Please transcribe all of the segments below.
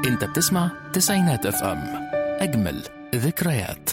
انت بتسمع تسعينات اف ام اجمل ذكريات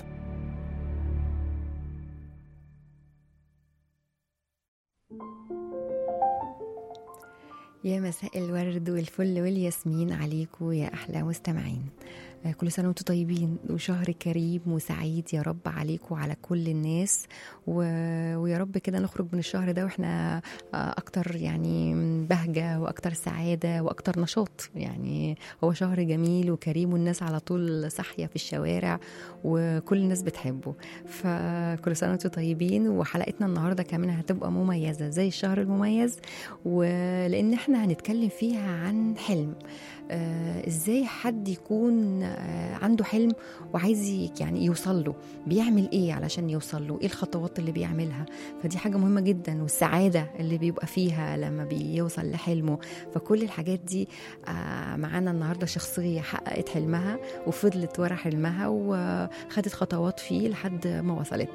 يا مساء الورد والفل والياسمين عليكم يا احلى مستمعين آه، كل سنه وانتم طيبين وشهر كريم وسعيد يا رب عليكم وعلى كل الناس و... ويا رب كده نخرج من الشهر ده واحنا آه، اكتر يعني بهجه واكتر سعاده واكتر نشاط يعني هو شهر جميل وكريم والناس على طول صاحيه في الشوارع وكل الناس بتحبه فكل سنه وانتم طيبين وحلقتنا النهارده كمان هتبقى مميزه زي الشهر المميز ولان احنا هنتكلم فيها عن حلم آه ازاي حد يكون آه عنده حلم وعايز ي- يعني يوصل له بيعمل ايه علشان يوصل له ايه الخطوات اللي بيعملها فدي حاجة مهمة جدا والسعادة اللي بيبقى فيها لما بيوصل لحلمه فكل الحاجات دي آه معانا النهاردة شخصية حققت حلمها وفضلت ورا حلمها وخدت خطوات فيه لحد ما وصلت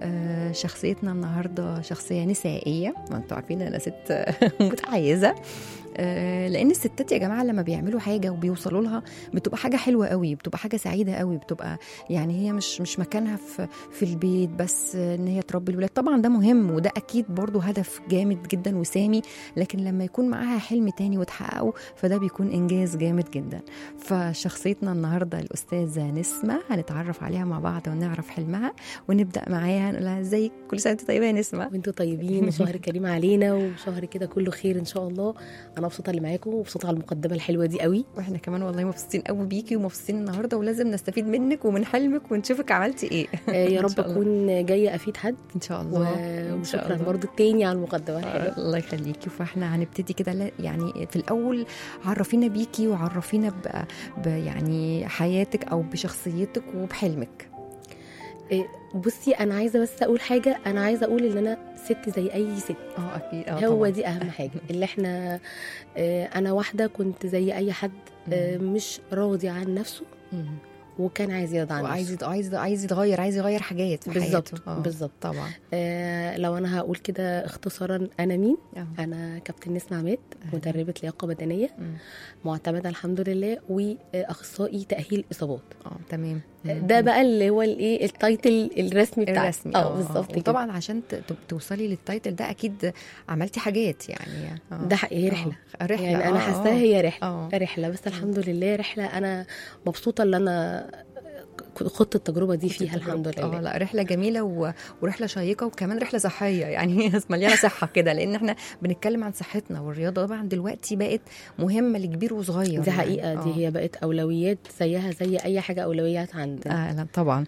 آه شخصيتنا النهاردة شخصية نسائية ما انتوا عارفين انا ست متحيزة آه، لان الستات يا جماعه لما بيعملوا حاجه وبيوصلوا لها بتبقى حاجه حلوه قوي بتبقى حاجه سعيده قوي بتبقى يعني هي مش مش مكانها في في البيت بس ان هي تربي الولاد طبعا ده مهم وده اكيد برضو هدف جامد جدا وسامي لكن لما يكون معاها حلم تاني وتحققه فده بيكون انجاز جامد جدا فشخصيتنا النهارده الاستاذه نسمه هنتعرف عليها مع بعض ونعرف حلمها ونبدا معاها نقول لها ازيك كل سنه وانت طيبه يا نسمه وانتوا طيبين وشهر كريم علينا وشهر كده كله خير ان شاء الله انا مبسوطه اللي معاكم ومبسوطه على المقدمه الحلوه دي قوي واحنا كمان والله مبسوطين قوي بيكي ومبسوطين النهارده ولازم نستفيد منك ومن حلمك ونشوفك عملتي ايه آه، يا إن رب شاء الله. اكون جايه افيد حد ان شاء و- الله إن شاء وشكرا الله. برضو تاني على المقدمه الحلوه آه، الله يخليكي فاحنا هنبتدي كده لا- يعني في الاول عرفينا بيكي وعرفينا ب... ب... يعني حياتك او بشخصيتك وبحلمك آه، بصي انا عايزه بس اقول حاجه انا عايزه اقول ان انا ست زي اي ست اه اكيد اه هو طبعاً. دي اهم حاجه اللي احنا آه، انا واحده كنت زي اي حد آه، مش راضي عن نفسه مم. وكان عايز يرضى عن وعايز نفسه يت- عايز عايز يتغير عايز يغير حاجات في بالظبط حياته. آه، بالظبط طبعا آه، لو انا هقول كده اختصارا انا مين آه. انا كابتن نسمة عماد أهلا. مدربه لياقه بدنيه مم. معتمده الحمد لله واخصائي تاهيل اصابات اه تمام ده بقى اللي هو الايه التايتل الرسمي بتاعي الرسمي اه بالظبط كده وطبعا عشان ت- ت- توصلي للتايتل ده اكيد عملتي حاجات يعني آه. ده حقيقي هي رحله آه، رحله يعني انا آه، حاساها آه. هي رحله اه رحله بس الحمد لله رحله انا مبسوطه ان انا خدت التجربه دي فيها الحمد اه لله لا رحله جميله و... ورحله شيقه وكمان رحله صحيه يعني مليانه صحه كده لان احنا بنتكلم عن صحتنا والرياضه طبعا دلوقتي بقت مهمه لكبير وصغير دي يعني. حقيقه دي آه. هي بقت اولويات زيها زي اي حاجه اولويات عندنا آه لا طبعا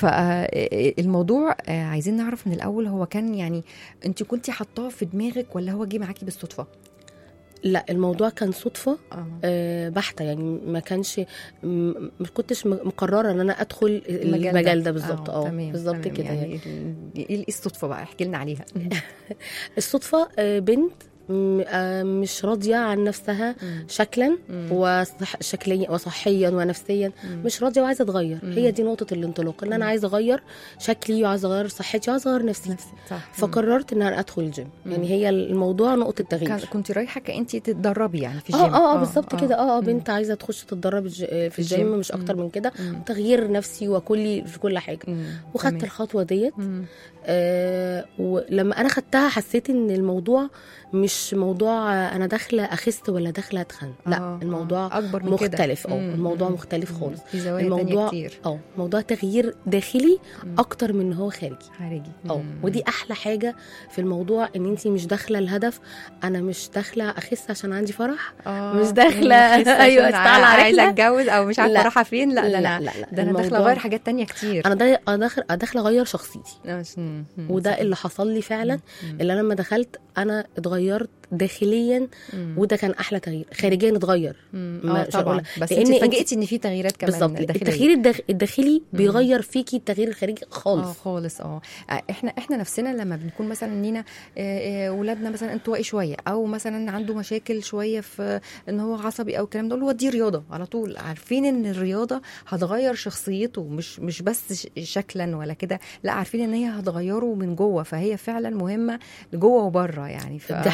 فالموضوع عايزين نعرف من الاول هو كان يعني انت كنتي حطاه في دماغك ولا هو جه معاكي بالصدفه لا الموضوع كان صدفه اه آه، بحته يعني ما كانش م- ما كنتش م- مقرره ان انا ادخل المجال المجال ده بالظبط اه تمام، بالظبط تمام. كده يعني. يعني ايه إيه الصدفه بقى احكي لنا عليها الصدفه آه، بنت م- آه، مش راضيه عن نفسها مم. شكلا مم. وصح شكليا وصحيا ونفسيا مم. مش راضيه وعايزه اتغير مم. هي دي نقطه الانطلاق ان انا عايزه اغير شكلي وعايزه اغير صحتي وعايزه اغير نفسي نفسي صح فقررت ان انا ادخل الجيم مم. يعني هي الموضوع نقطه كان- تغيير كنت رايحه كانت تتدربي يعني في الجيم اه اه بالظبط كده اه اه بنت عايزه تخش تتدرب الج- في الجيم. الجيم مش اكتر مم. من كده مم. تغيير نفسي وكلي في كل حاجه مم. وخدت تمام. الخطوه ديت مم. آه ولما انا خدتها حسيت ان الموضوع مش موضوع آه، انا داخله اخست ولا داخله اتخن لا آه، الموضوع آه. اكبر من كده مختلف اه مم. الموضوع مم. مختلف مم. خالص في زوايا الموضوع تانية كتير اه موضوع تغيير داخلي مم. اكتر من ان هو خارجي خارجي اه مم. ودي احلى حاجه في الموضوع ان انت مش داخله الهدف انا مش داخله اخس عشان عندي فرح آه. مش داخلة- مش عشان أيوة، استعلى عايزه رحلة. اتجوز او مش عارفه لا. رايحه فين لا لا لا, لا لا ده انا داخله الموضوع- اغير حاجات تانية كتير انا دا انا داخل أنا داخله اغير شخصيتي مش- مم. مم. وده اللي حصل لي فعلا مم. اللي انا لما دخلت انا اتغيرت داخليا مم. وده كان احلى تغيير خارجيا اتغير مم. ما- اه مش طبعا هقولك. بس لأن انت انت- اتفاجئتي ان في تغييرات كمان بالظبط داخلية. التغيير الداخ... الداخلي بيغير فيكي التغيير الخارجي اه خالص خالص اه احنا احنا نفسنا لما بنكون مثلا لينا آه، آه، ولادنا مثلا انطوائي شويه او مثلا عنده مشاكل شويه في ان هو عصبي او الكلام ده نقول له وديه رياضه على طول عارفين ان الرياضه هتغير شخصيته مش مش بس ش- شكلا ولا كده لا عارفين ان هي هتغيره من جوه فهي فعلا مهمه لجوه وبره يعني ف... ده حقيقي اه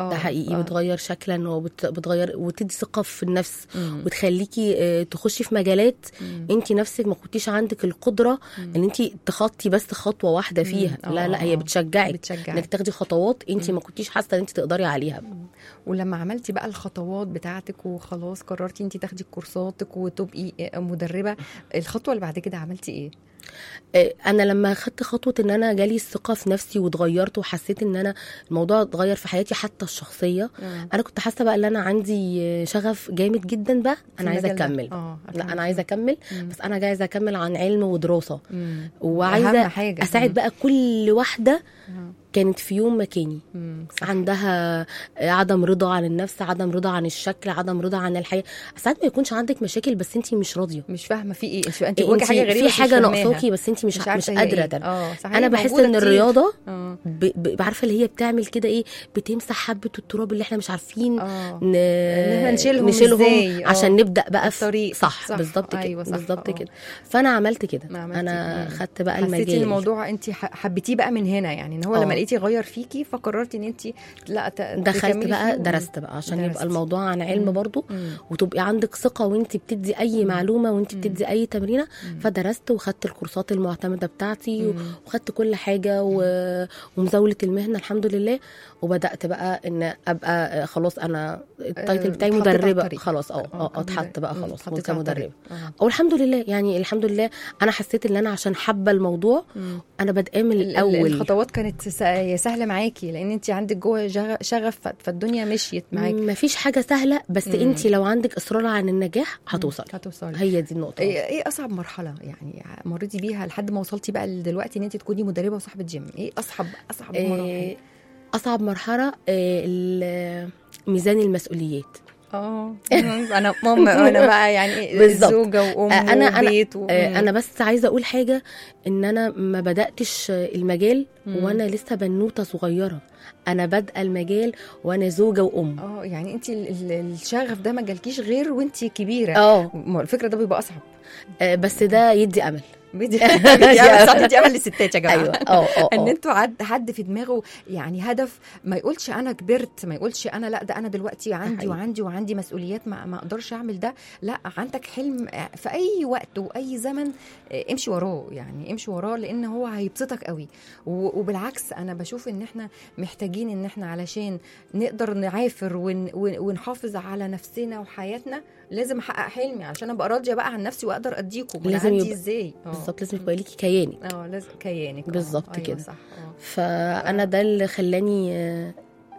آه، ده حقيقي آه. بتغير شكلا وبتغير وتدي ثقه في النفس مم. وتخليكي آه، تخشي في مجالات مم. انت نفسك ما كنتيش عندك القدره ان انت تخطي بس خطوه واحده فيها آه، لا لا آه، هي آه. بتشجعك بتشجعك. انك تاخدي خطوات انت ما كنتيش حاسه ان انت تقدري عليها ولما عملتي بقى الخطوات بتاعتك وخلاص قررتي انت تاخدي كورساتك وتبقي مدربه الخطوه اللي بعد كده عملتي ايه آه، انا لما خدت خطوه ان انا جالي الثقه في نفسي واتغيرت وحسيت ان انا الموضوع اتغير في حياتي حتى الشخصيه انا كنت حاسه بقى ان انا عندي آه، شغف جامد جدا بقى في انا عايزه المجال ده. اكمل اه لا انا عايزه اكمل مم. بس انا عايزه اكمل عن علم ودراسه مم. وعايزه أهم حاجة. اساعد مم. بقى كل واحده آه. كانت في يوم مكاني مم. صح. عندها عدم رضا عن النفس عدم رضا عن الشكل عدم رضا عن الحياه ساعات ما يكونش عندك مشاكل بس انت مش راضيه مش فاهمه في ايه انت انت انت جواكي حاجه غريبه في بس مش حاجه فاهماها. ناقصاكي بس انت مش مش, عارفة هي قادره إيه. تعمل اه صح انا هي بحس موجودة ان كتير. الرياضه اه ب- ب- عارفه اللي هي بتعمل كده ايه بتمسح حبه التراب اللي احنا مش عارفين اه ن... إحنا نشيلهم نشيلهم إزاي؟ آه. عشان نبدا بقى في الطريق. صح, صح. بالظبط كده أيوة صح. بالظبط آه. كده فانا عملت كده ما عملتي. انا مم. خدت بقى حسيتي المجال الموضوع انت ح- حبيتيه بقى من هنا يعني ان هو آه. لما لقيتي غير فيكي فقررتي ان انت لا ت- دخلت تكملي بقى فيه. درست بقى عشان يبقى درستي. الموضوع عن علم مم. برضو مم. وتبقي عندك ثقه وانت بتدي اي معلومه وانت بتدي اي تمرينه مم. فدرست وخدت الكورسات المعتمده بتاعتي و- مم. وخدت كل حاجه و... ومزاوله المهنه الحمد لله وبدات بقى ان ابقى آه، خلاص انا التايتل بتاعي اتحطيت على مدربه الطريق. خلاص اه اه كمدرب. اتحط بقى مم. خلاص اتحطيتي على كمدربه الطريق. اه. او الحمد لله يعني الحمد لله انا حسيت ان انا عشان حابه الموضوع مم. انا بادئه من ال- ال- الاول الخطوات كانت س- سهله معاكي لان انت عندك جوه جغ- شغف ف- فالدنيا مشيت معاكي ما فيش حاجه سهله بس مم. انت لو عندك اصرار عن النجاح هتوصلي هتوصلي هي دي النقطه ايه إيه اصعب مرحله يعني مريتي بيها لحد ما وصلتي بقى دلوقتي ان انت تكوني مدربه وصاحبه جيم ايه اصعب اصعب مراحل آه، اصعب مرحله آه، ال- ميزان المسؤوليات اه انا ماما انا بقى يعني بالظبط. زوجه وام آه، أنا- أنا- وبيت و... آه، انا بس عايزه اقول حاجه ان انا ما بداتش المجال مم. وانا لسه بنوته صغيره انا بادئه المجال وانا زوجه وام اه يعني انت ال- ال- الشغف ده ما جالكيش غير وانت كبيره اه ما الفكره ده بيبقى اصعب آه، بس ده يدي امل بدي دي امل صح دي امل للستات يا جماعه ايوه اه اه ان آه. انتوا عد حد في دماغه يعني هدف ما يقولش انا كبرت ما يقولش انا لا ده انا دلوقتي عندي حقيقي. وعندي وعندي مسؤوليات ما, ما اقدرش اعمل ده لا عندك حلم في اي وقت واي زمن آه، امشي وراه يعني امشي وراه لان هو هيبسطك قوي و- وبالعكس انا بشوف ان احنا محتاجين ان احنا علشان نقدر نعافر ون ون- ونحافظ على نفسنا وحياتنا لازم احقق حلمي عشان ابقى راضيه بقى عن نفسي واقدر اديكم من لازم عندي يبقى- ازاي آه. بالظبط لازم يبقى ليكي كيانك اه لازم كيانك آه، بالظبط أيوة كده. صح اه فانا ده اللي خلاني آه،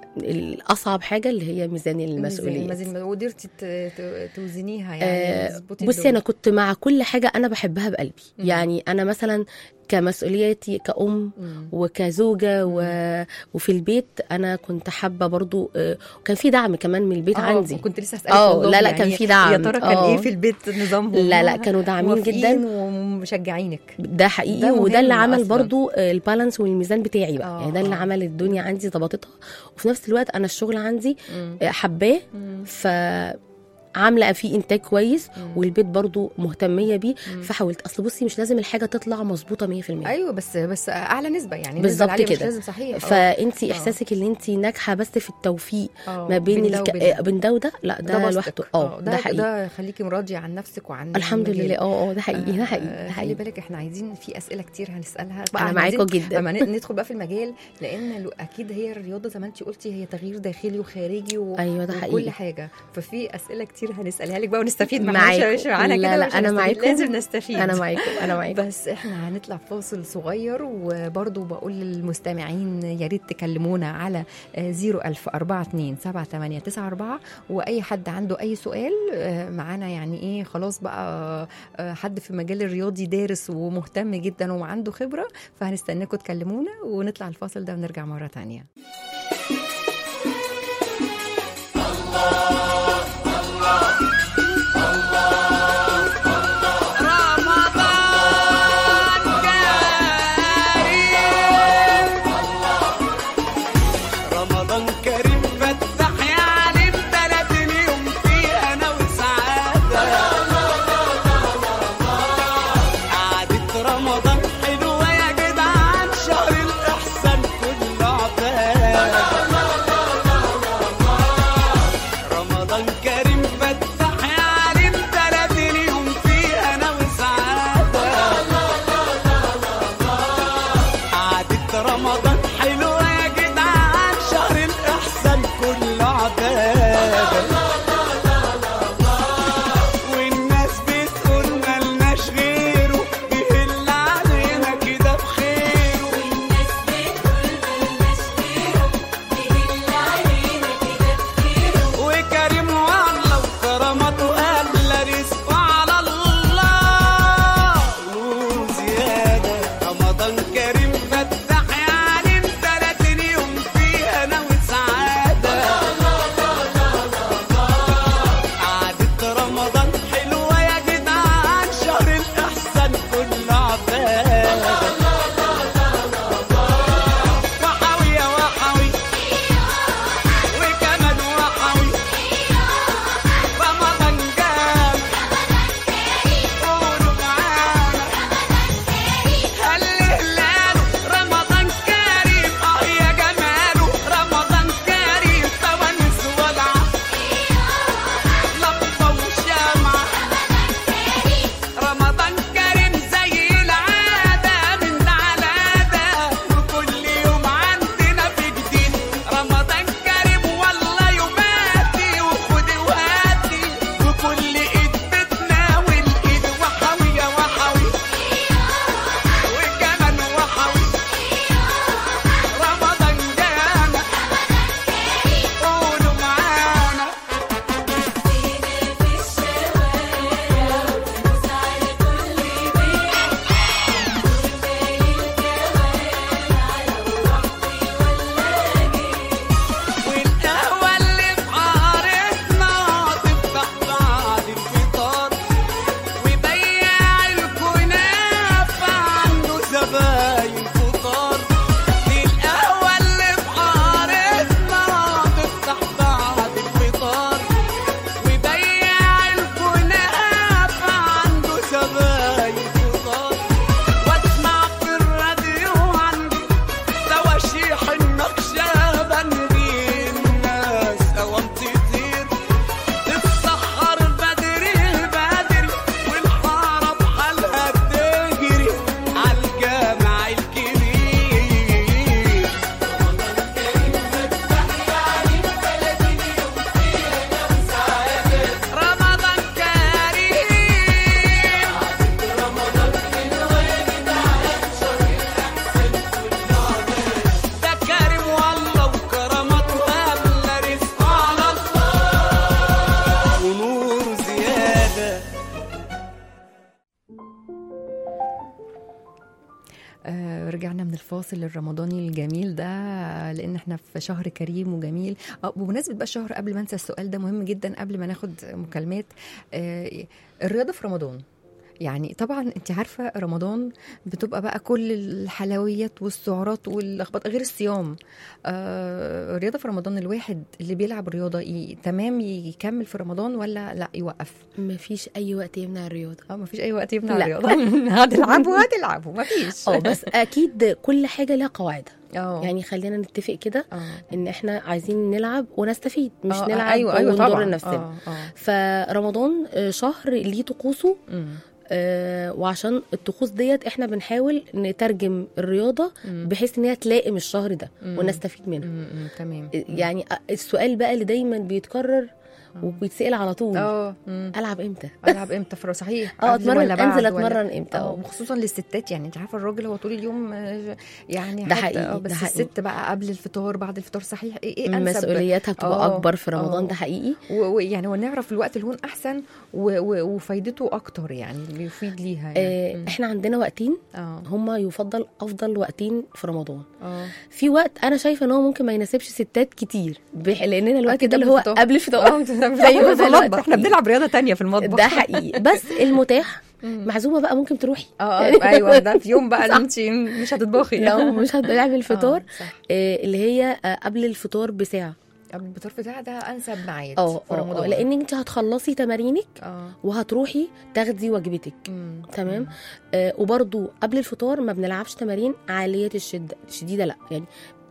الاصعب حاجه اللي هي ميزان المسؤوليات المسؤوليات وقدرتي ت- ت- توزنيها آه، يعني تظبطي بصي الدنيا. انا كنت مع كل حاجه انا بحبها بقلبي مم. يعني انا مثلا كمسؤولياتي كأم مم. وكزوجة و... وفي البيت أنا كنت حابة برضو آه، وكان في دعم كمان من البيت آه، عندي كنت لسه اسالك اه والله لا لا يعني كان في دعم يا ترى كان آه. ايه في البيت نظامهم لا لا كانوا داعمين موافقين جدا ومشجعينك ده حقيقي ده وده اللي مهم عمل أصلاً. برضو آه، البالانس والميزان بتاعي بقى آه، يعني ده اللي آه. عمل الدنيا عندي ظبطتها وفي نفس الوقت انا الشغل عندي مم. آه، حباه مم. ف عامله فيه انتاج كويس مم. والبيت برضو مهتميه بيه مم. فحاولت اصل بصي مش لازم الحاجه تطلع مظبوطه 100% ايوه بس بس اعلى نسبه يعني النسبة بالظبط العالية مش كده. لازم صحيح آه. فانت آه. احساسك ان انت ناجحه بس في التوفيق آه، ما بين ده الك... وبين آه، بين ده وده لا ده, بسطك. لوحده اه ده حقيقي ده خليكي راضيه عن نفسك وعن الحمد المجال. لله اه اه ده حقيقي ده حقيقي آه، ده خلي حقيقي بالك احنا عايزين في اسئله كتير هنسالها انا إحنا معاكم عايزين جدا لما ن- ندخل بقى في المجال لان لو- اكيد هي الرياضه زي ما انت قلتي هي تغيير داخلي وخارجي و... ايوه ده وكل حقيقي حاجه ففي اسئله كتير هنسالها لك بقى ونستفيد ما معاكم. احنا مش معانا لا، كده لا، مش أنا هنستفيد، معاكم. لازم نستفيد انا معاكم انا معاكم بس احنا هنطلع فاصل صغير وبرضو بقول للمستمعين يا ريت تكلمونا على 01042 واي حد عنده اي سؤال آه، معانا يعني ايه خلاص بقى آه، حد في المجال الرياضي دارس ومهتم جدا وعنده خبره فهنستناكم تكلمونا ونطلع الفاصل ده ونرجع مره تانية رمضان كريم فتح يا عليم تلات اليوم فيه انا وسعادة قعدة رمضان حلوة يا جدعان شهر الإحسان كله عبادة كل عبادة والناس بتقول ملناش غيره يهل علينا كده بخيره وكريم والله وكرامته أغلى رزقه على الله نور زيادة رمضان كريم فتح يا عليم تلاتين يوم فيها أنا وسعادة قعدة رمضان حلوة يا جدعان شهر الإحسان كل عبادة وحوي يا وحوي وكمان وحوي رمضان جام قولوا معانا هل هلاله رمضان كريم اه يا جماله رمضان كريم فوانس ولعة لمبة وشمعة رمضان كريم زي العادة من ده على ده وكل يوم عندنا في جديد رمضان كريم والله يوماتي وخدي وهاتي وكل ايد بتناول ايد وحوي يا وحوي وكمان وحوي رمضان جانا قولوا معانا والقهوة اللي في عارضنا تفتح بعد الفطار وبياع الكنافة عنده زباين كتار دي القهوة اللي في عارضنا تفتح بعد الفطار وبياع الكنافة عنده زباين كتار واسمع في الراديو عندي تواشيح النقشة بنغي الناس أوام تطير تتسحر بدري بدري والحارة بحالها بتجري عالجامع الكبير رمضان كريم ده كريم والله وكرامته أغلى رزق على الله ونور زيادة آه رجعنا من الفاصل الرمضاني الجميل ده آه، لان احنا في شهر كريم وجميل اه بمناسبه بقى الشهر قبل ما انسى السؤال ده مهم جدا قبل ما ناخد مكالمات آه الرياضه في رمضان يعني طبعا انت عارفه رمضان بتبقى بقى كل الحلويات والسعرات واللخبطه غير الصيام آه الرياضه في رمضان الواحد اللي بيلعب رياضه ي... تمام يكمل في رمضان ولا لا يوقف مفيش اي وقت يمنع الرياضه اه مفيش اي وقت يمنع لا. الرياضه هتلعبوا هتلعبوا مفيش اه بس اكيد كل حاجه لها قواعدها اه يعني خلينا نتفق كده اه ان احنا عايزين نلعب ونستفيد مش آه، نلعب ايوه ايوه ونضر طبعا نفسنا اه اه فرمضان آه، شهر ليه طقوسه أمم، آه، وعشان الطقوس ديت احنا بنحاول نترجم الرياضه أمم، بحيث ان هي تلائم الشهر ده مم. ونستفيد منها أمم، أمم، تمام يعني السؤال بقى اللي دايما بيتكرر وبيتسال على طول اه أمم. العب امتى العب امتى فر صحيح اه قبل اتمرن ولا بعد انزل ولا- اتمرن امتى اه اه وخصوصا للستات يعني انت عارفه الراجل هو طول اليوم آه، يعني ده حتى- حقيقي، آه، بس ده حقيقي. الست بقى قبل الفطار بعد الفطار صحيح ايه ايه انسب مسؤولياتها بتبقى آه، اكبر في رمضان آه. ده حقيقي و- ويعني ونعرف الوقت اللي هو احسن و- و- وفايدته اكتر يعني بيفيد ليها يعني آه، أمم. احنا عندنا وقتين اه هما يفضل افضل وقتين في رمضان اه في وقت انا شايفه ان هو ممكن ما يناسبش ستات كتير بح- لاننا الوقت أكيد ده اللي قبل هو الفطار. قبل الفطار اه أيوة، ده الوقت احنا بنلعب رياضه تانية في المطبخ ده حقيقي بس المتاح مم. معزومه بقى ممكن تروحي اه آه، ايوه ده في يوم بقى اللي انت مش هتطبخي لو مش هتعمل الفطار آه، صح. آه، اللي هي آه، قبل الفطار بساعه قبل الفطار بتاعها ده انسب ميعاد اه في اه آه، رمضان لان انت هتخلصي تمارينك اه وهتروحي تاخدي وجبتك مم. تمام مم. آه وبرضو قبل الفطار ما بنلعبش تمارين عاليه الشده شديده لا يعني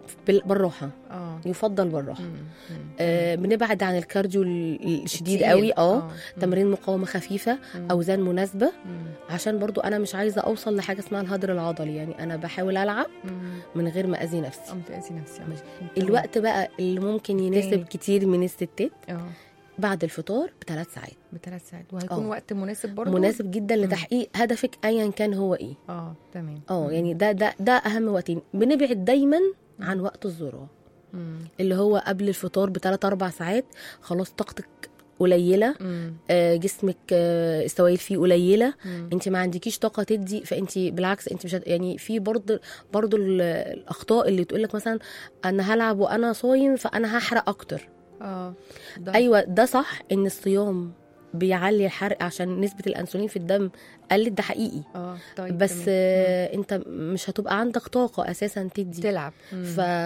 بال- بالراحه اه يفضل بالراحه مم. مم. آه بنبعد عن الكارديو ال- الشديد التقيل. قوي اه مم. تمارين مقاومه خفيفه مم. اوزان مناسبه مم. عشان برضو انا مش عايزه اوصل لحاجه اسمها الهدر العضلي يعني انا بحاول العب مم. من غير ما اذي نفسي قمت قاسي نفسي ماشي. تمام. الوقت بقى اللي ممكن يناسب تاني. كتير من الستات اه بعد الفطار بثلاث ساعات بثلاث ساعات وهيكون آه. وقت مناسب برضه مناسب جدا لتحقيق هدفك ايا كان هو ايه اه تمام اه يعني ده ده ده اهم وقتين بنبعد دايما عن وقت الذروه مم. اللي هو قبل الفطار بثلاث اربع ساعات خلاص طاقتك قليله مم. آه، جسمك آه، السوائل فيه قليله مم. انت ما عندكيش طاقه تدي فانت بالعكس انت مش هت... يعني في برضه برضه ال- الاخطاء اللي تقول لك مثلا انا هلعب وانا صايم فانا هحرق اكتر اه ده- ايوه ده صح ان الصيام بيعلي الحرق عشان نسبه الانسولين في الدم قلت ده حقيقي اه طيب بس تمام. آه، انت مش هتبقى عندك طاقه اساسا تدي تلعب مم.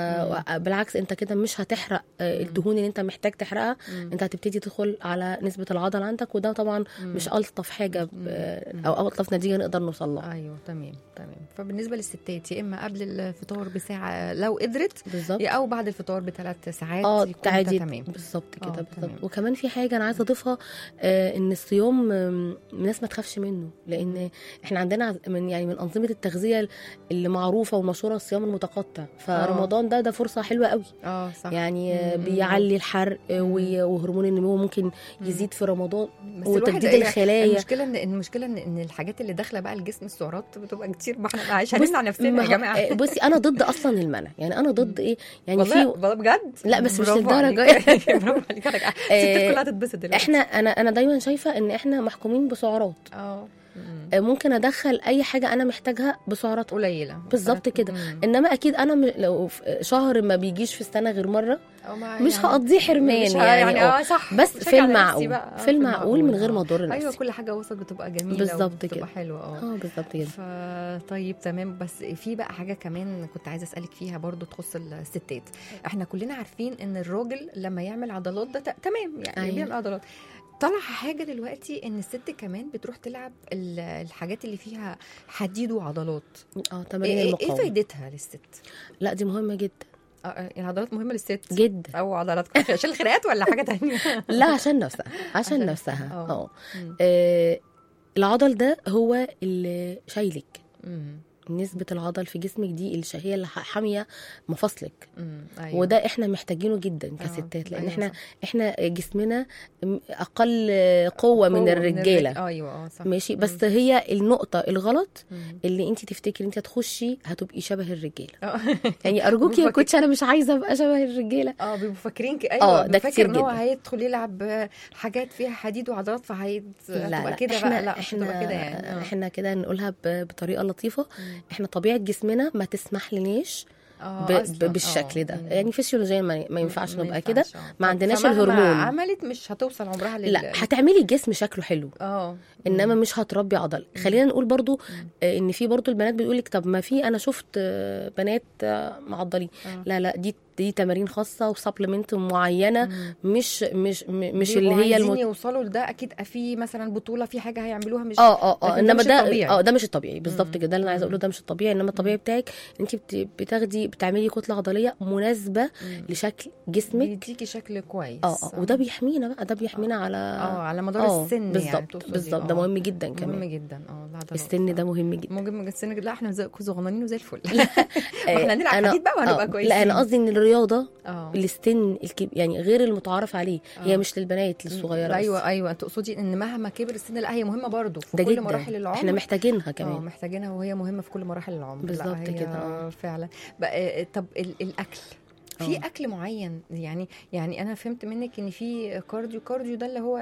فبالعكس انت كده مش هتحرق آه، الدهون اللي انت محتاج تحرقها مم. انت هتبتدي تدخل على نسبه العضل عندك وده طبعا مش الطف حاجه ب- او الطف نتيجه نقدر نوصل لها ايوه تمام تمام فبالنسبه للستات يا اما قبل الفطار بساعه لو قدرت بالظبط يا او بعد الفطار بثلاث ساعات اه يكون ده عادي تمام بالظبط آه، كده تمام. بالظبط وكمان في حاجه انا عايزه اضيفها آه ان الصيام آم، الناس ما تخافش منه لان احنا عندنا عز- من يعني من انظمه التغذيه اللي معروفه ومشهوره الصيام المتقطع فرمضان ده ده فرصه حلوه قوي اه صح يعني آه، مم. بيعلي الحرق آه، و- وهرمون النمو ممكن يزيد في رمضان بس الواحد وتجديد يعني الخلايا المشكله ان المشكله ان ان الحاجات اللي داخله بقى الجسم السعرات بتبقى كتير ما احنا عايش هنمنع نفسنا ما يا هو- جماعه آه، بصي انا ضد اصلا المنع يعني انا ضد ايه يعني والله في والله بجد لا، بس مش برافو للدرجة. عليك. برافو عليك الستات آه، كلها تتبسط دلوقتي احنا انا انا دايما شايفه ان احنا محكومين بسعرات اه مم. آه، ممكن ادخل اي حاجه انا محتاجها بسعرات قليله بالظبط كده مم. انما اكيد انا م- لو في شهر ما بيجيش في السنه غير مره أو ما مش يعني- هقضيه حرمان مش ه- يعني, يعني اه اه صح بس بشجع في على نفسي المعقول بقى. آه، في المعقول من غير آه. ما اضر نفسي ايوه كل حاجه وسط بتبقى جميله بالظبط وبتبقى كده. حلوه اه اه بالظبط كده ف طيب تمام بس في بقى حاجه كمان كنت عايزه اسالك فيها برضو تخص الستات احنا كلنا عارفين ان الراجل لما يعمل عضلات ده ت- تمام يعني أيوة. بيعمل عضلات طلع حاجه دلوقتي ان الست كمان بتروح تلعب ال- الحاجات اللي فيها حديد وعضلات اه تمارين ايه, إيه المقاومه فايدتها للست لا دي مهمه جدا آه، آه، العضلات مهمه للست جدا او عضلات عشان الخناقات ولا حاجه تانية لا عشان نفسها عشان عشان نفسها نفسها، آه. اه مم. آه، العضل ده هو اللي شايلك مم. نسبة العضل في جسمك دي اللي هي اللي حامية مفاصلك مم. أيوة. وده احنا محتاجينه جدا كستات لان أيوة احنا صح. احنا جسمنا م- اقل قوه من قوة الرجاله الرج- ايوه اه صح ماشي مم. بس هي النقطه الغلط مم. اللي انت تفتكري انت تخشي هتبقي شبه الرجاله اه يعني ارجوكي يا بفكر- كوتش انا مش عايزه ابقى شبه الرجاله اه بيبقوا فاكرين ك... ايوه آه، ده فاكر كتير ان هو جدا. هيدخل يلعب حاجات فيها حديد وعضلات فهيت لا هتبقى لا كده احنا بقى لا مش احنا هتبقى كده يعني آه. احنا كده نقولها ب- بطريقه لطيفه مم. احنا طبيعه جسمنا ما تسمح لناش آه، ب- أصلاً. ب- بالشكل آه. ده مم. يعني فسيولوجيا ما ما ينفعش ما نبقى كده ينفعش، آه. ما طب عندناش فمهما الهرمون عملت مش هتوصل عمرها لل لا هتعملي جسم شكله حلو اه انما مش هتربي عضل خلينا نقول برضو آه، ان في برضو البنات بتقول لك طب ما في انا شفت آه، بنات آه، معضلين آه. لا لا دي دي تمارين خاصه وسبلمنت معينه مم. مش مش م- مش بيبقوا اللي هي عايزين المت... يوصلوا لده اكيد في مثلا بطوله في حاجه هيعملوها مش اه اه اه لكن ده انما مش ده الطبيعي. اه ده مش الطبيعي بالظبط مم. كده ده اللي انا عايزه اقوله ده مش الطبيعي انما الطبيعي بتاعك انت بت- بتاخدي بتعملي كتله عضليه مناسبه مم. لشكل جسمك بيديكي شكل كويس اه اه وده بيحمينا بقى ده بيحمينا على اه على مدار آه، السن يعني بالظبط تقصدي. بالظبط ده آه. مهم جدا مهم كمان جدا اه العضلات السن ده مهم جدا مهم السن لا احنا زي صغننين وزي الفل ما احنا هنلعب أنا- حديد بقى وهنبقى آه، كويسين لا انا قصدي ان الرياضه اه السن الكب... يعني غير المتعارف عليه هي آه. مش للبنات للصغيره بس. ايوه ايوه تقصدي ان مهما كبر السن لا هي مهمه برضه في ده كل جدا مراحل العمر احنا محتاجينها اه كمان محتاجينها وهي مهمه في كل مراحل العمر لا، بالظبط هي كده، آه. فعلا بقى آه، طب ال- الاكل في آه. اكل معين يعني يعني انا فهمت منك ان في كارديو كارديو ده اللي هو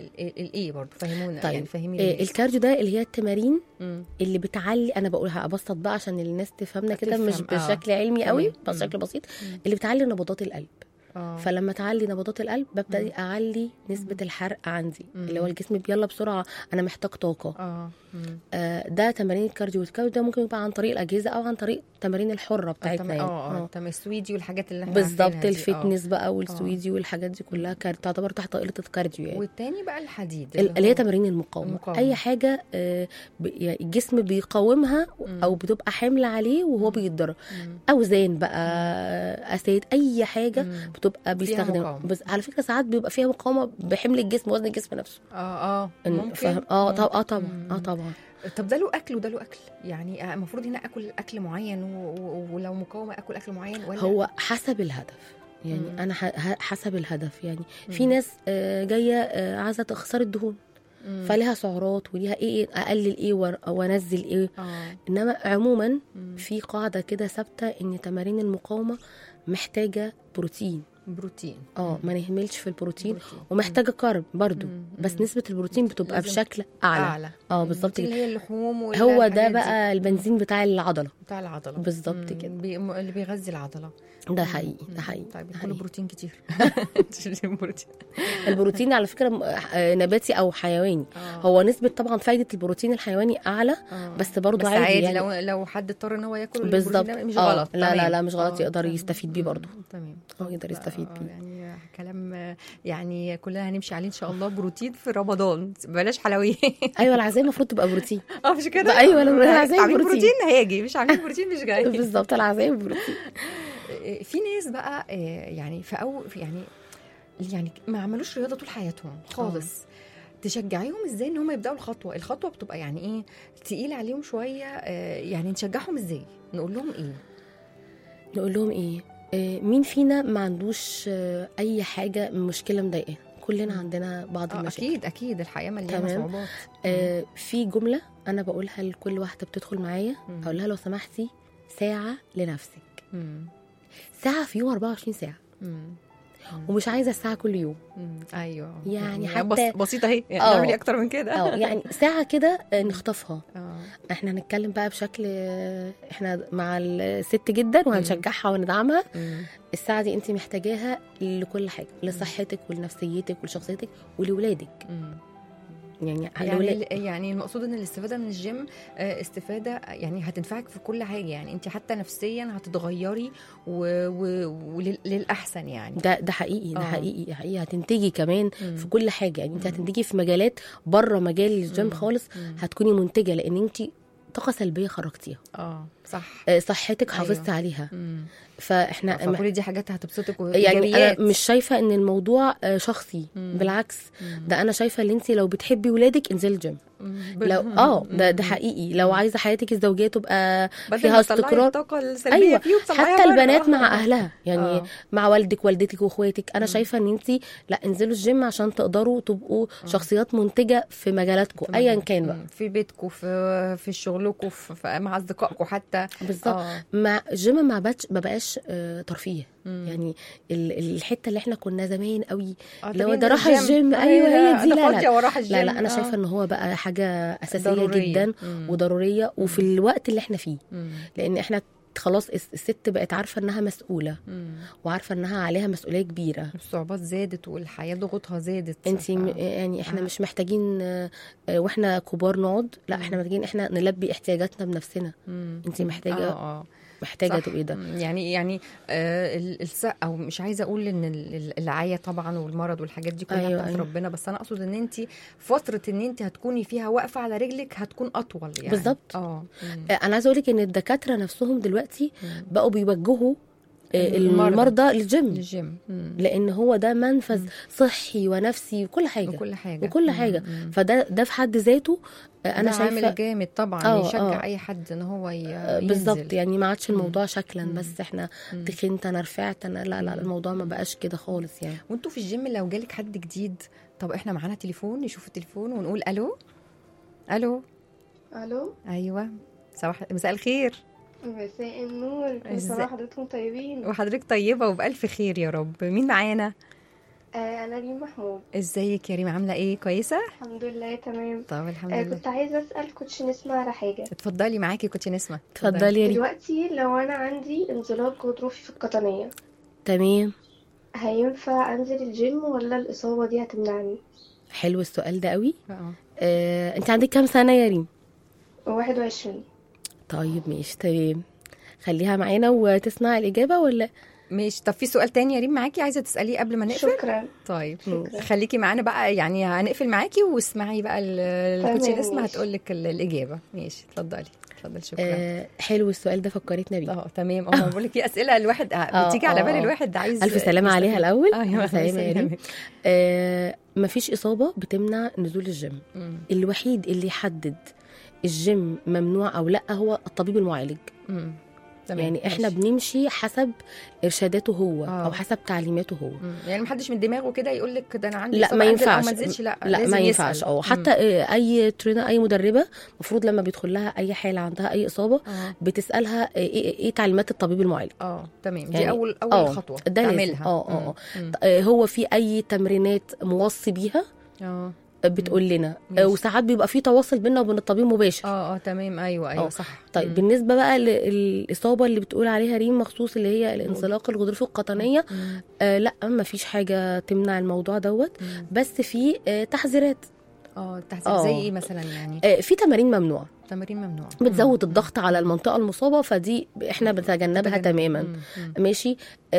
الايه برضه فهمونا طيب، يعني فهمي آه، لي الكارديو ده اللي هي التمارين مم. اللي بتعلي انا بقولها ابسط بقى عشان الناس تفهمنا كده مش تفهم، آه. بشكل علمي قوي تمام. بس مم. بشكل بسيط مم. اللي بتعلي نبضات القلب اه فلما تعلي نبضات القلب ببدا اعلي نسبه الحرق عندي اللي هو الجسم بيلا بسرعه انا محتاج طاقه اه مم. آه، ده تمارين الكارديو الكارديو ده ممكن يبقى عن طريق الاجهزه او عن طريق تمارين الحره بتاعتنا تمام. يعني اه اه آه. تمام السويدي والحاجات اللي احنا بالظبط عارفينها دي. آه. الفتنس بقى والسويدي والحاجات دي كلها كانت تعتبر تحت طائله الكارديو يعني والتاني بقى الحديد ال- اللي هي هو- تمارين المقاومه المقاومة. اي حاجه آه، ب- يعني الجسم بيقاومها او بتبقى حامله عليه وهو بيتدرب مم. اوزان بقى اسيد اي حاجه مم. بتبقى بيستخدم مقاومة. بس على فكره ساعات بيبقى فيها مقاومه بحمل الجسم وزن الجسم نفسه اه اه إن- ممكن فاهم اه طب اه طبعا مم. اه طبعا طب ده له اكل وده له اكل يعني المفروض هنا اكل اكل معين و... و... ولو مقاومه اكل اكل معين ولا هو حسب الهدف يعني مم. انا ح- ه- حسب الهدف يعني في ناس آه، جايه آه، عايزه تخسر الدهون مم. فليها سعرات وليها ايه اقلل ايه وأ- وانزل ايه اه انما عموما مم. في قاعده كده ثابته ان تمارين المقاومه محتاجه بروتين بروتين اه ما نهملش في البروتين بروتين. ومحتاجه كارب برضو مم. بس مم. نسبه البروتين بتبقى لازم بشكل اعلى اعلى اه مم. بالظبط دي كده اللي هي اللحوم وال- هو ده الحاجات دي. بقى البنزين بتاع العضله بتاع العضله بالظبط مم. كده. بي... م- اللي بيغذي العضله ده حقيقي مم. ده حقيقي طيب ده كله حقيقي. بروتين كتير بروتين البروتين على فكره م- آه، نباتي او حيواني آه. هو نسبه طبعا فايده البروتين الحيواني اعلى آه. بس برضو بس عادي, عادي يعني لو لو حد اضطر ان هو ياكل بالظبط البروتين ده مش آه، غلط لا لا تمام. لا مش غلط آه، يقدر تمام. يستفيد بيه برضو مم. تمام اه يقدر يستفيد آه، بيه يعني كلام آه، يعني كلنا هنمشي عليه ان شاء الله بروتين في رمضان بلاش حلويات ايوه العزايم المفروض تبقى بروتين اه مش كده أيوة، لو عايزين عاملين بروتين. بروتين هاجي مش عاملين بروتين مش جاي بالظبط العزايم بروتين في ناس بقى آه، يعني في أو في يعني يعني ما عملوش رياضه طول حياتهم خالص تشجعيهم ازاي ان هم يبداوا الخطوه الخطوه بتبقى يعني ايه تقيله عليهم شويه آه، يعني نشجعهم ازاي نقول لهم ايه نقول لهم ايه آه، مين فينا ما عندوش آه، اي حاجه مشكله مضايقاه كلنا عندنا بعض آه، المشاكل اكيد اكيد الحياه مليانه تمام. صعوبات آه في جمله انا بقولها لكل واحده بتدخل معايا مم. اقول لها لو سمحتي ساعه لنفسك مم. ساعه في يوم 24 ساعه مم. ومش عايزه الساعه كل يوم مم. ايوه يعني بس حتى- بسيطه اهي يعني آه. نعمل إيه اكتر من كده اه يعني ساعه كده آه، نخطفها اه احنا هنتكلم بقى بشكل آه، احنا مع الست جدا وهنشجعها وندعمها مم. الساعه دي انت محتاجاها لكل حاجه لصحتك ولنفسيتك ولشخصيتك ولولادك مم. يعني, يعني الولاد ال- يعني المقصود ان الاستفاده من الجيم آه، استفاده يعني هتنفعك في كل حاجه يعني انت حتى نفسيا هتتغيري و- و- وللاحسن يعني ده ده حقيقي ده آه. حقيقي ده حقيقي هتنتجي كمان مم. في كل حاجه يعني انت هتنتجي في مجالات بره مجال الجيم مم. خالص مم. هتكوني منتجه لان انت طاقه سلبيه خرجتيها اه صح آه، صحتك أيوة. حافظتي عليها مم. فاحنا فكل دي حاجات هتبسطك يعني وإيجابيات. انا مش شايفه ان الموضوع آه، شخصي مم. بالعكس مم. ده انا شايفه ان انت لو بتحبي ولادك انزلي الجيم مم. لو اه ده ده حقيقي لو عايزه حياتك الزوجيه تبقى بدل فيها ما تطلعي استقرار الطاقه السلبيه ايوه فيه وتطلعيها حتى بره. البنات آه. مع اهلها يعني آه. مع والدك والدتك واخواتك انا شايفه ان انت لا انزلوا الجيم عشان تقدروا تبقوا شخصيات منتجه في مجالاتكم ايا كان بقى مم. في بيتكم في في شغلكم في في- مع اصدقائكم حتى بالظبط اه مع الجيم ما بقاش ما بقاش آه، ترفيه مم. يعني ال- الحته اللي احنا كنا زمان قوي آه، اللي طب هو إيه ده راح الجيم؟ الجيم ايوه هي دي أنا لا فاضية لا وراح الجيم لا لا انا آه. شايفه ان هو بقى حاجه اساسيه ضرورية. جدا مم. وضروريه وفي الوقت اللي احنا فيه مم. لان احنا خلاص الس- الست بقت عارفه انها مسؤوله مم. وعارفه انها عليها مسؤوليه كبيره الصعوبات زادت والحياه ضغوطها زادت انت ف- يعني احنا آه. مش محتاجين آه، آه، واحنا كبار نقعد لا احنا محتاجين احنا نلبي احتياجاتنا بنفسنا مم. انت محتاجه اه اه محتاجه صح. تبقي ده مم. يعني يعني آه ال- الس او مش عايزه اقول ان ال- ال- العيا طبعا والمرض والحاجات دي كلها أيوة، أيوة بتاعت أيوة. ربنا بس انا اقصد ان انت فتره ان انت هتكوني فيها واقفه على رجلك هتكون اطول يعني بالظبط. اه مم. آه، انا عايزه اقول لك ان الدكاتره نفسهم دلوقتي مم. بقوا بيوجهوا آه، المرضى. المرضى للجيم للجيم مم. لان هو ده منفذ صحي ونفسي وكل حاجه وكل حاجه وكل مم. حاجه مم. فده ده في حد ذاته آه، انا ده عامل شايفه جامد طبعا آه، يشجع آه. اي حد ان هو ي- آه، ينزل. بالظبط يعني ما عادش مم. الموضوع شكلا مم. بس احنا مم. تخنت انا رفعت انا لا لا مم. الموضوع ما بقاش كده خالص يعني وانتوا في الجيم لو جالك حد جديد طب احنا معانا تليفون نشوف التليفون ونقول الو الو الو ايوه صباح مساء الخير مساء النور كل إزاي؟ سنه وحضرتكم طيبين وحضرتك طيبه وبالف خير يا رب مين معانا آه انا ريم محمود ازيك يا ريم عامله ايه كويسه الحمد لله تمام طب الحمد آه لله كنت عايزه اسال كنتش نسمع على حاجه اتفضلي معاكي كنت نسمه اتفضلي يا ريم دلوقتي لو انا عندي انزلاق غضروفي في القطنيه تمام هينفع انزل الجيم ولا الاصابة دي هتمنعني حلو السؤال ده قوي آه. آه، انت عندك كام سنه يا ريم واحد وعشرين طيب ماشي تمام خليها معانا وتسمع الاجابه ولا ماشي طب في سؤال تاني يا ريم معاكي عايزه تساليه قبل ما نقفل شكرا طيب شكرا. خليكي معانا بقى يعني هنقفل معاكي واسمعي بقى ال- الكوتش تمام، نسمة ماشي. هتقول لك ال- الاجابه ماشي اتفضلي اتفضل شكرا آه حلو السؤال ده فكرتنا بيه اه تمام اه بقول لك في اسئله الواحد آه، بتيجي على آه، بال آه. الواحد عايز الف سلامه عليها الاول ايوه ألف سلامه يا ريم سلامة. آه مفيش اصابه بتمنع نزول الجيم مم. الوحيد اللي يحدد الجيم ممنوع او لا هو الطبيب المعالج مم. تمام، يعني احنا ماشي. بنمشي حسب ارشاداته هو آه. او حسب تعليماته هو مم. يعني محدش من دماغه كده يقول لك ده انا عندي لا إصابة ما أنزل أو ينفعش ما انزلش لا لا لازم ما يسأل. ينفعش اه مم. حتى آه، اي ترينر اي مدربه المفروض لما بيدخل لها اي حاله عندها اي اصابه اه بتسالها آه، ايه ايه تعليمات الطبيب المعالج اه تمام دي يعني- اول اول آه، خطوه ده لازم. تعملها آه، آه، مم. مم. آه، هو في اي تمرينات موصي بيها اه آه، بتقول لنا ماشي. آه، وساعات بيبقى في تواصل بيننا وبين الطبيب مباشر اه اه تمام ايوه ايوه آه. صح طيب مم. بالنسبه بقى للاصابه اللي بتقول عليها ريم مخصوص اللي هي الانزلاق الغضروفي القطنيه مم. آه لا ما فيش حاجه تمنع الموضوع دوت مم. بس في آه تحذيرات اه التحذير آه. زي ايه مثلا يعني آه في تمارين ممنوع تمارين ممنوع بتزود الضغط على المنطقه المصابه فدي احنا بنتجنبها تجنب. تماما مم. مم. ماشي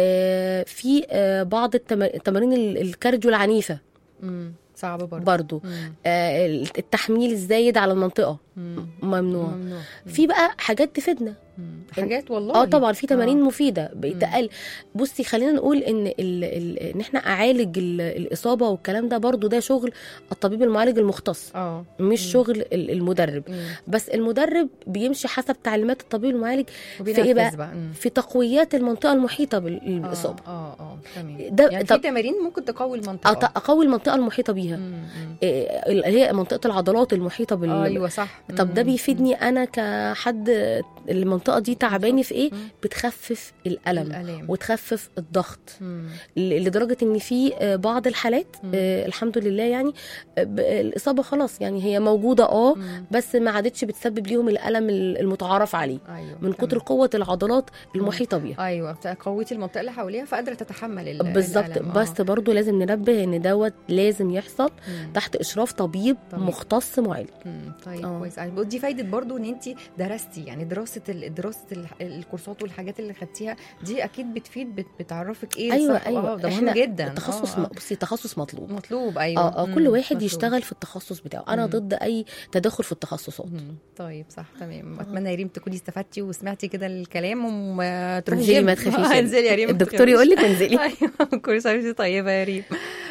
آه في آه بعض التم- التمارين ال- الكارديو العنيفه مم. صعب برضه برضو مم. آه التحميل الزايد على المنطقه مم. ممنوع ممنوع في بقى حاجات تفيدنا مم. حاجات والله اه طبعا في تمارين آه. مفيده بيتقال بصي خلينا نقول ان ال ال ان احنا اعالج ال الاصابه والكلام ده برضو ده شغل الطبيب المعالج المختص اه مش شغل ال- المدرب مم. بس المدرب بيمشي حسب تعليمات الطبيب المعالج في ايه وبينفذ بقى بقى مم. في تقويات المنطقه المحيطه بال- اه بالاصابه اه اه تمام ده- يعني طب- في تمارين ممكن تقوي المنطقه أط- اقوي المنطقه المحيطه بيها مم. مم. إيه، اللي هي منطقه العضلات المحيطه بال ايوه صح طب ده مم. بيفيدني انا كحد المنطقه دي تعباني في ايه مم. بتخفف الالم الالام وتخفف الضغط مم. ل- لدرجه ان في آه، بعض الحالات مم. آه، الحمد لله يعني آه، ب- الاصابه خلاص يعني هي موجوده اه مم. بس ما عادتش بتسبب ليهم الالم ال- المتعارف عليه ايوه من تمام. كتر قوه العضلات المحيطه بيها ايوه قويتي المنطقه اللي حواليها فقادره تتحمل ال- بالظبط الألم. آه. بس برضو لازم ننبه ان دوت لازم يحصل مم. تحت اشراف طبيب طبيب. مختص معالج مم. طيب آه. كويس يعني دي فايده برضو ان انت درستي يعني دراسه ال- دراسه ال- الكورسات والحاجات اللي خدتيها دي اكيد بتفيد بت- بتعرفك ايه ايوه الصح ايوه آه، ده مهم احنا جدا التخصص آه. م- بصي تخصص مطلوب مطلوب ايوه اه اه مم. كل واحد مطلوب. يشتغل في التخصص بتاعه انا مم. ضد اي تدخل في التخصصات مم. طيب صح تمام اتمنى يا ريم تكوني استفدتي وسمعتي كده الكلام وما تروحي انزلي جيم. ما تخافيش آه، انزلي يا ريم ما الدكتور تخافيش. يقول لك انزلي ايوه كل سنه وانتي طيبه يا ريم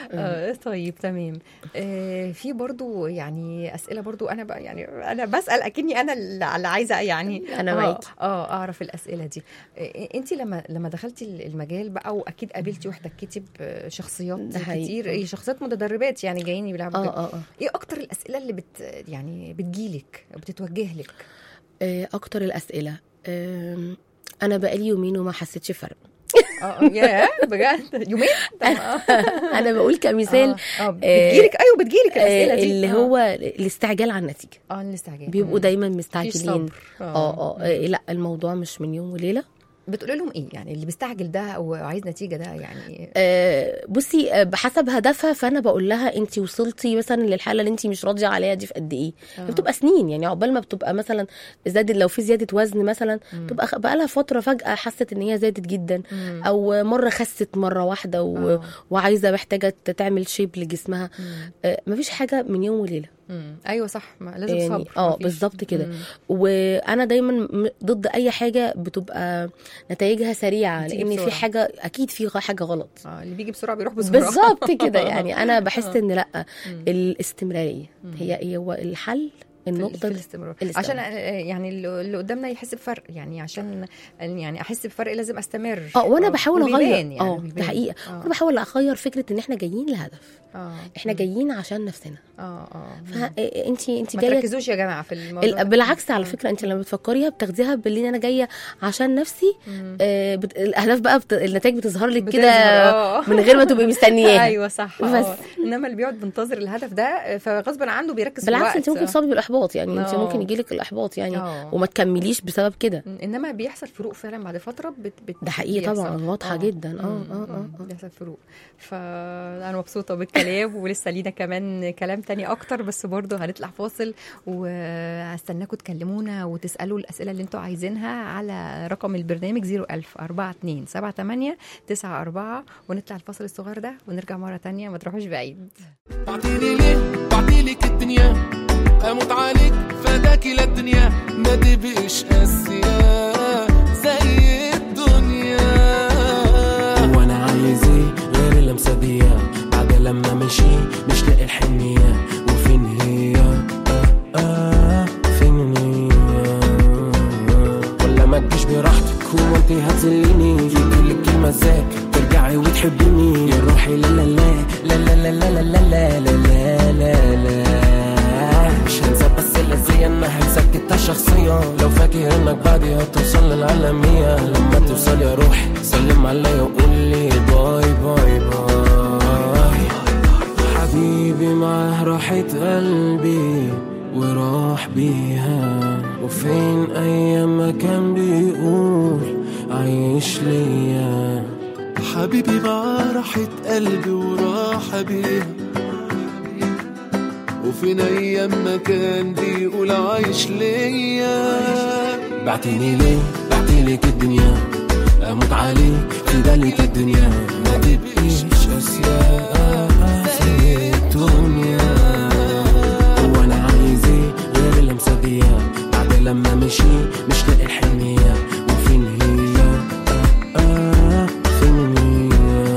آه طيب تمام آه في برضو يعني اسئله برضو انا بقى يعني انا بسال اكني انا اللي اللي عايزه يعني أنا آه معاكي. اه اعرف الاسئله دي آه انت لما لما دخلتي المجال بقى واكيد قابلتي واحتكيتي بشخصيات ده حقيقي. كتير إيه، شخصيات متدربات يعني جايين بيلعبوا اه كده. اه اه ايه اكتر الاسئله اللي بت يعني بتجيلك بتتوجه لك آه، اكتر الاسئله آم، انا بقالي يومين وما حسيتش فرق اه يا بجد يومين طب آه. انا بقول كمثال اه آه، بتجيلك ايوه بتجيلك الاسئله آه، دي اللي آه. هو الاستعجال على النتيجه اه الاستعجال بيبقوا مم. دايما مفيش مستعجلين صبر اه اه آه، لا الموضوع مش من يوم وليله بتقول لهم ايه يعني اللي بيستعجل ده وعايز نتيجه ده يعني آه، بصي آه، بحسب هدفها فانا بقول لها انت وصلتي مثلا للحاله اللي انت مش راضيه عليها دي في قد ايه آه. بتبقى سنين يعني عقبال ما بتبقى مثلا زاد لو في زياده وزن مثلا مم. تبقى خ- بقى لها فتره فجاه حست ان هي زادت جدا مم. او مره خست مره واحده و... آه. وعايزه محتاجه تعمل شيب لجسمها مم. آه، مفيش حاجه من يوم وليله مم. ايوه صح ما لازم يعني صبر اه مفيش- بالظبط كده مم. وانا دايما م- ضد اي حاجه بتبقى نتائجها سريعه بتيجي لان في بسرعة. حاجه اكيد في غ- حاجه غلط اه اللي بيجي بسرعه بيروح بسرعه بالظبط كده يعني انا بحس آه. ان لا مم. الاستمراريه مم. هي هي هو الحل في, النقطه في دي. الاستمرار الاستمرار. عشان آه، يعني اللي اللي قدامنا يحس بفرق يعني عشان يعني احس بفرق لازم استمر اه وانا بحاول وبيبان اغير يعني اه بيبان. دي حقيقه اه وانا بحاول اغير فكره ان احنا جايين لهدف اه احنا مم. جايين عشان نفسنا اه اه فانت انت ما جايه تركزوش يا جماعه في الموضوع ال- ده. بالعكس على آه. فكره انت لما بتفكريها بتاخديها باللي انا جايه عشان نفسي مم. آه بت... الاهداف بقى بت... النتائج بتظهر لك بتظهر، كده آه. من غير ما تبقي مستنياها ايوه صح بس. آه. انما اللي بيقعد منتظر الهدف ده آه، فغصبا عنه بيركز في بالعكس الوقت انت ممكن تصابي بالاحباط يعني انت آه. ممكن يجيلك الاحباط يعني آه. وما تكمليش بسبب كده انما بيحصل فروق فعلا بعد فتره بت... بت... ده حقيقي بيحصل. طبعا واضحه جدا اه مم، اه مم، اه آه. بيحصل فروق فانا مبسوطه بالكلام ولسه لينا كمان كلام تاني اكتر بس برضه هنطلع فاصل وهستناكم تكلمونا وتسالوا الاسئله اللي انتوا عايزينها على رقم البرنامج 01000 42 78 94 ونطلع الفاصل الصغير ده ونرجع مره تانية ما تروحوش بعيد بعتيلي ليه بعتيلك الدنيا اموت عليك فداكي للدنيا ما تبقيش قاسية زي الدنيا هو انا عايز ايه غير اللمسه دي بعد لما مشي مش لاقي الحنيه وفين هي آه آه فين هي ولا ما تجيش براحتك هو انت هتذليني يجيلك المزاج ترجعي وتحبيني يا روحي لا لا لا لا لا لا لا لا لا لا لا لا مش هنسى بس الأذية انها مسكتها شخصيا لو فاكر انك بعدي هتوصل للعالمية لما توصل يا روحي سلم عليا وقول لي باي باي باي حبيبي معاه راحة قلبي وراح بيها وفين ايام ما كان بيقول عايش ليا حبيبي مع راحة قلبي وراحة بيها وفين ايام ما كان بيقول عايش ليا بعتني ليه بعتلك الدنيا اموت عليك في بالك الدنيا ما تبقيش اسياء في الدنيا هو انا عايز ايه غير اللمسه دي بعد لما مشي مش لاقي الحنيه وفين هي آه آه فين هي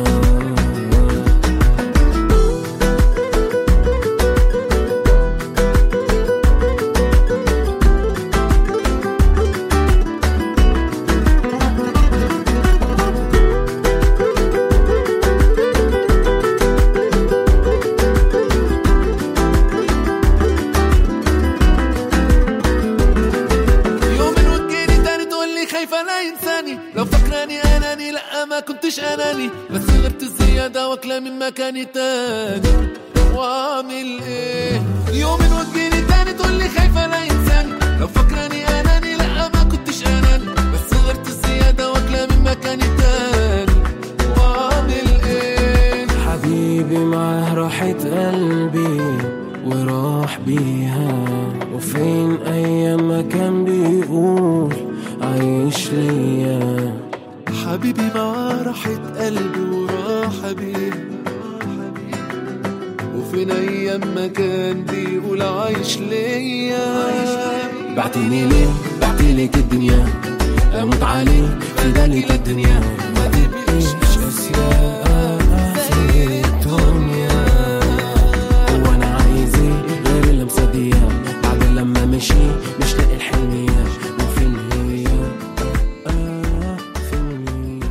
يوم وتجيني تاني تقول لي خايفة لا ينساني لو فاكراني اناني لا ما كنتش اناني بس غبت الزيادة واكلة من مكاني تاني واعمل ايه يوم وتجيني تاني تقول لي خايفة لا ينساني لو فاكراني اناني لا ما كنتش اناني بس غبت الزيادة واكلة من مكاني تاني واعمل ايه حبيبي معاه راحة قلبي وراح بيها وفين أيام ما كان بيقول عايش ليا حبيبي مع راحة قلبي وراحة بيه وفين أيام ما كان بيقول عايش ليا بعتني ليه بعتلك الدنيا أموت عليك في بالك الدنيا ما تبقيش أسياء في الدنيا هو أنا عايز إيه غير اللمسة دي بعد لما مشي مش لاقي الحنية وفين هي آه فين هي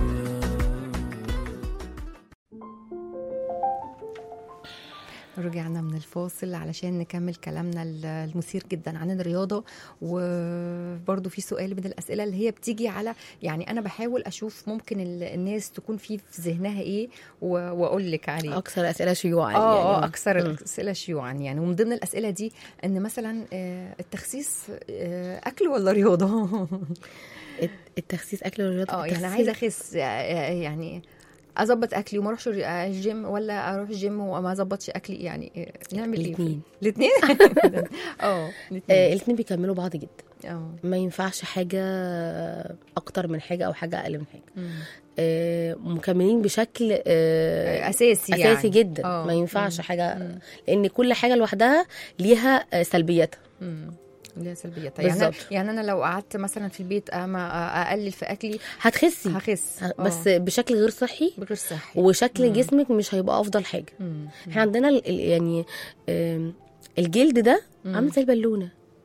رجعنا من الفاصل علشان نكمل كلامنا ال- المثير جدا عن الرياضة وبرضو في سؤال من الأسئلة اللي هي بتيجي على يعني أنا بحاول أشوف ممكن ال- الناس تكون في في ذهنها إيه و- وأقول لك عليه اكثر اسئله شيوعا اه اه يعني اكثر مم. الاسئله شيوعا يعني ومن ضمن الاسئله دي ان مثلا آه، التخسيس آه، اكل ولا رياضه الت- التخسيس اكل والرياضه اه يعني عايزه اخس آه، آه، يعني اظبط اكلي وما اروحش الري- آه، الجيم ولا اروح الجيم وما اظبطش اكلي يعني آه، نعمل ايه الاثنين الاثنين اه الاثنين الاثنين بيكملوا بعض جدا اه ما ينفعش حاجه اكتر من حاجه او حاجه اقل من حاجه مم. آه، مكملين بشكل آه، اساسي اساسي يعني. جدا آه. ما ينفعش مم. حاجه مم. لان كل حاجه لوحدها ليها آه، سلبياتها مم. ليها سلبياتها يعني أنا- بالظبط. يعني انا لو قعدت مثلا في البيت أما اقلل في اكلي هتخسي هخس ه- بس آه. بشكل غير صحي بغير صحي وشكل مم. جسمك مش هيبقى افضل حاجه مم. احنا عندنا ال- ال- يعني آم، الجلد ده مم. عامل زي البالونه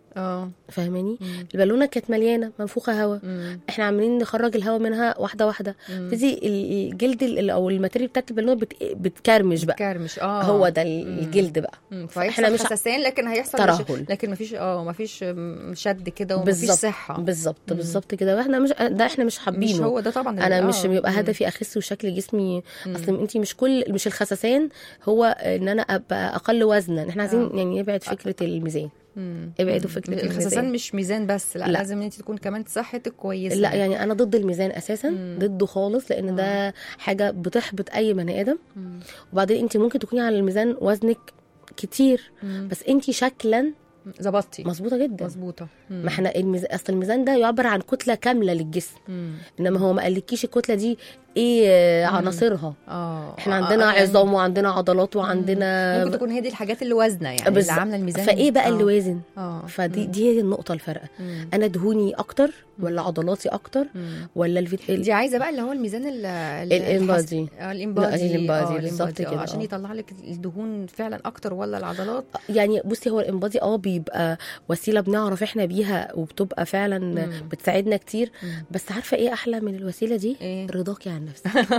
اه فاهماني مم. البالونه كانت مليانه منفوخه هواء مم. احنا عمالين نخرج الهواء منها واحده واحده مم. تدي ال- الجلد ال- او الماتيريال بتاعت البالونه بت... بتكرمش بقى كرمش اه هو ده ال- الجلد بقى مم. فإحنا فاحنا مش مش حساسين لكن هيحصل ترهل. مش... لكن مفيش اه مفيش م- شد كده ومفيش بالظبط صحه بالظبط مم. بالظبط كده واحنا مش ده احنا مش حابينه مش هو ده طبعا انا اللي- مش آه. بيبقى مم. هدفي اخس وشكل جسمي مم. اصل انت مش كل مش الخسسان هو ان انا ابقى اقل وزنا احنا عايزين آه. يعني نبعد فكره الميزان مم. ابعدوا مم. فكرة الخسسان الميزان. مش ميزان بس لا, لا. لازم انت تكون كمان صحتك كويسه لا يعني انا ضد الميزان اساسا مم. ضده خالص لان ده حاجه بتحبط اي بني ادم مم. وبعدين انت ممكن تكوني على الميزان وزنك كتير مم. بس انت شكلا ظبطتي مظبوطه جدا مظبوطه مم. ما احنا الميزان اصل الميزان ده يعبر عن كتله كامله للجسم مم. انما هو ما قالكيش الكتله دي ايه آه، عناصرها اه احنا آه، عندنا آه، يعني عظام وعندنا عضلات وعندنا ممكن تكون هي دي الحاجات اللي وزنه يعني بس- اللي عامله الميزان فايه بقى آه. اللي وازن اه فدي مم. دي هي النقطه الفارقه مم. انا دهوني اكتر ولا عضلاتي اكتر مم. ولا الفيت... ال- دي عايزه بقى اللي هو الميزان ال ال- الإنبادي. الحس- اه الانبادي لا، الإنبادي آه، بالظبط الإنبادي، آه، كده، عشان آه. يطلع لك الدهون فعلا اكتر ولا العضلات يعني بصي هو الانبادي اه بيبقى وسيله بنعرف احنا بيها وبتبقى فعلا مم. بتساعدنا كتير مم. بس عارفه ايه احلى من الوسيله دي ايه رضاكي عن نفسك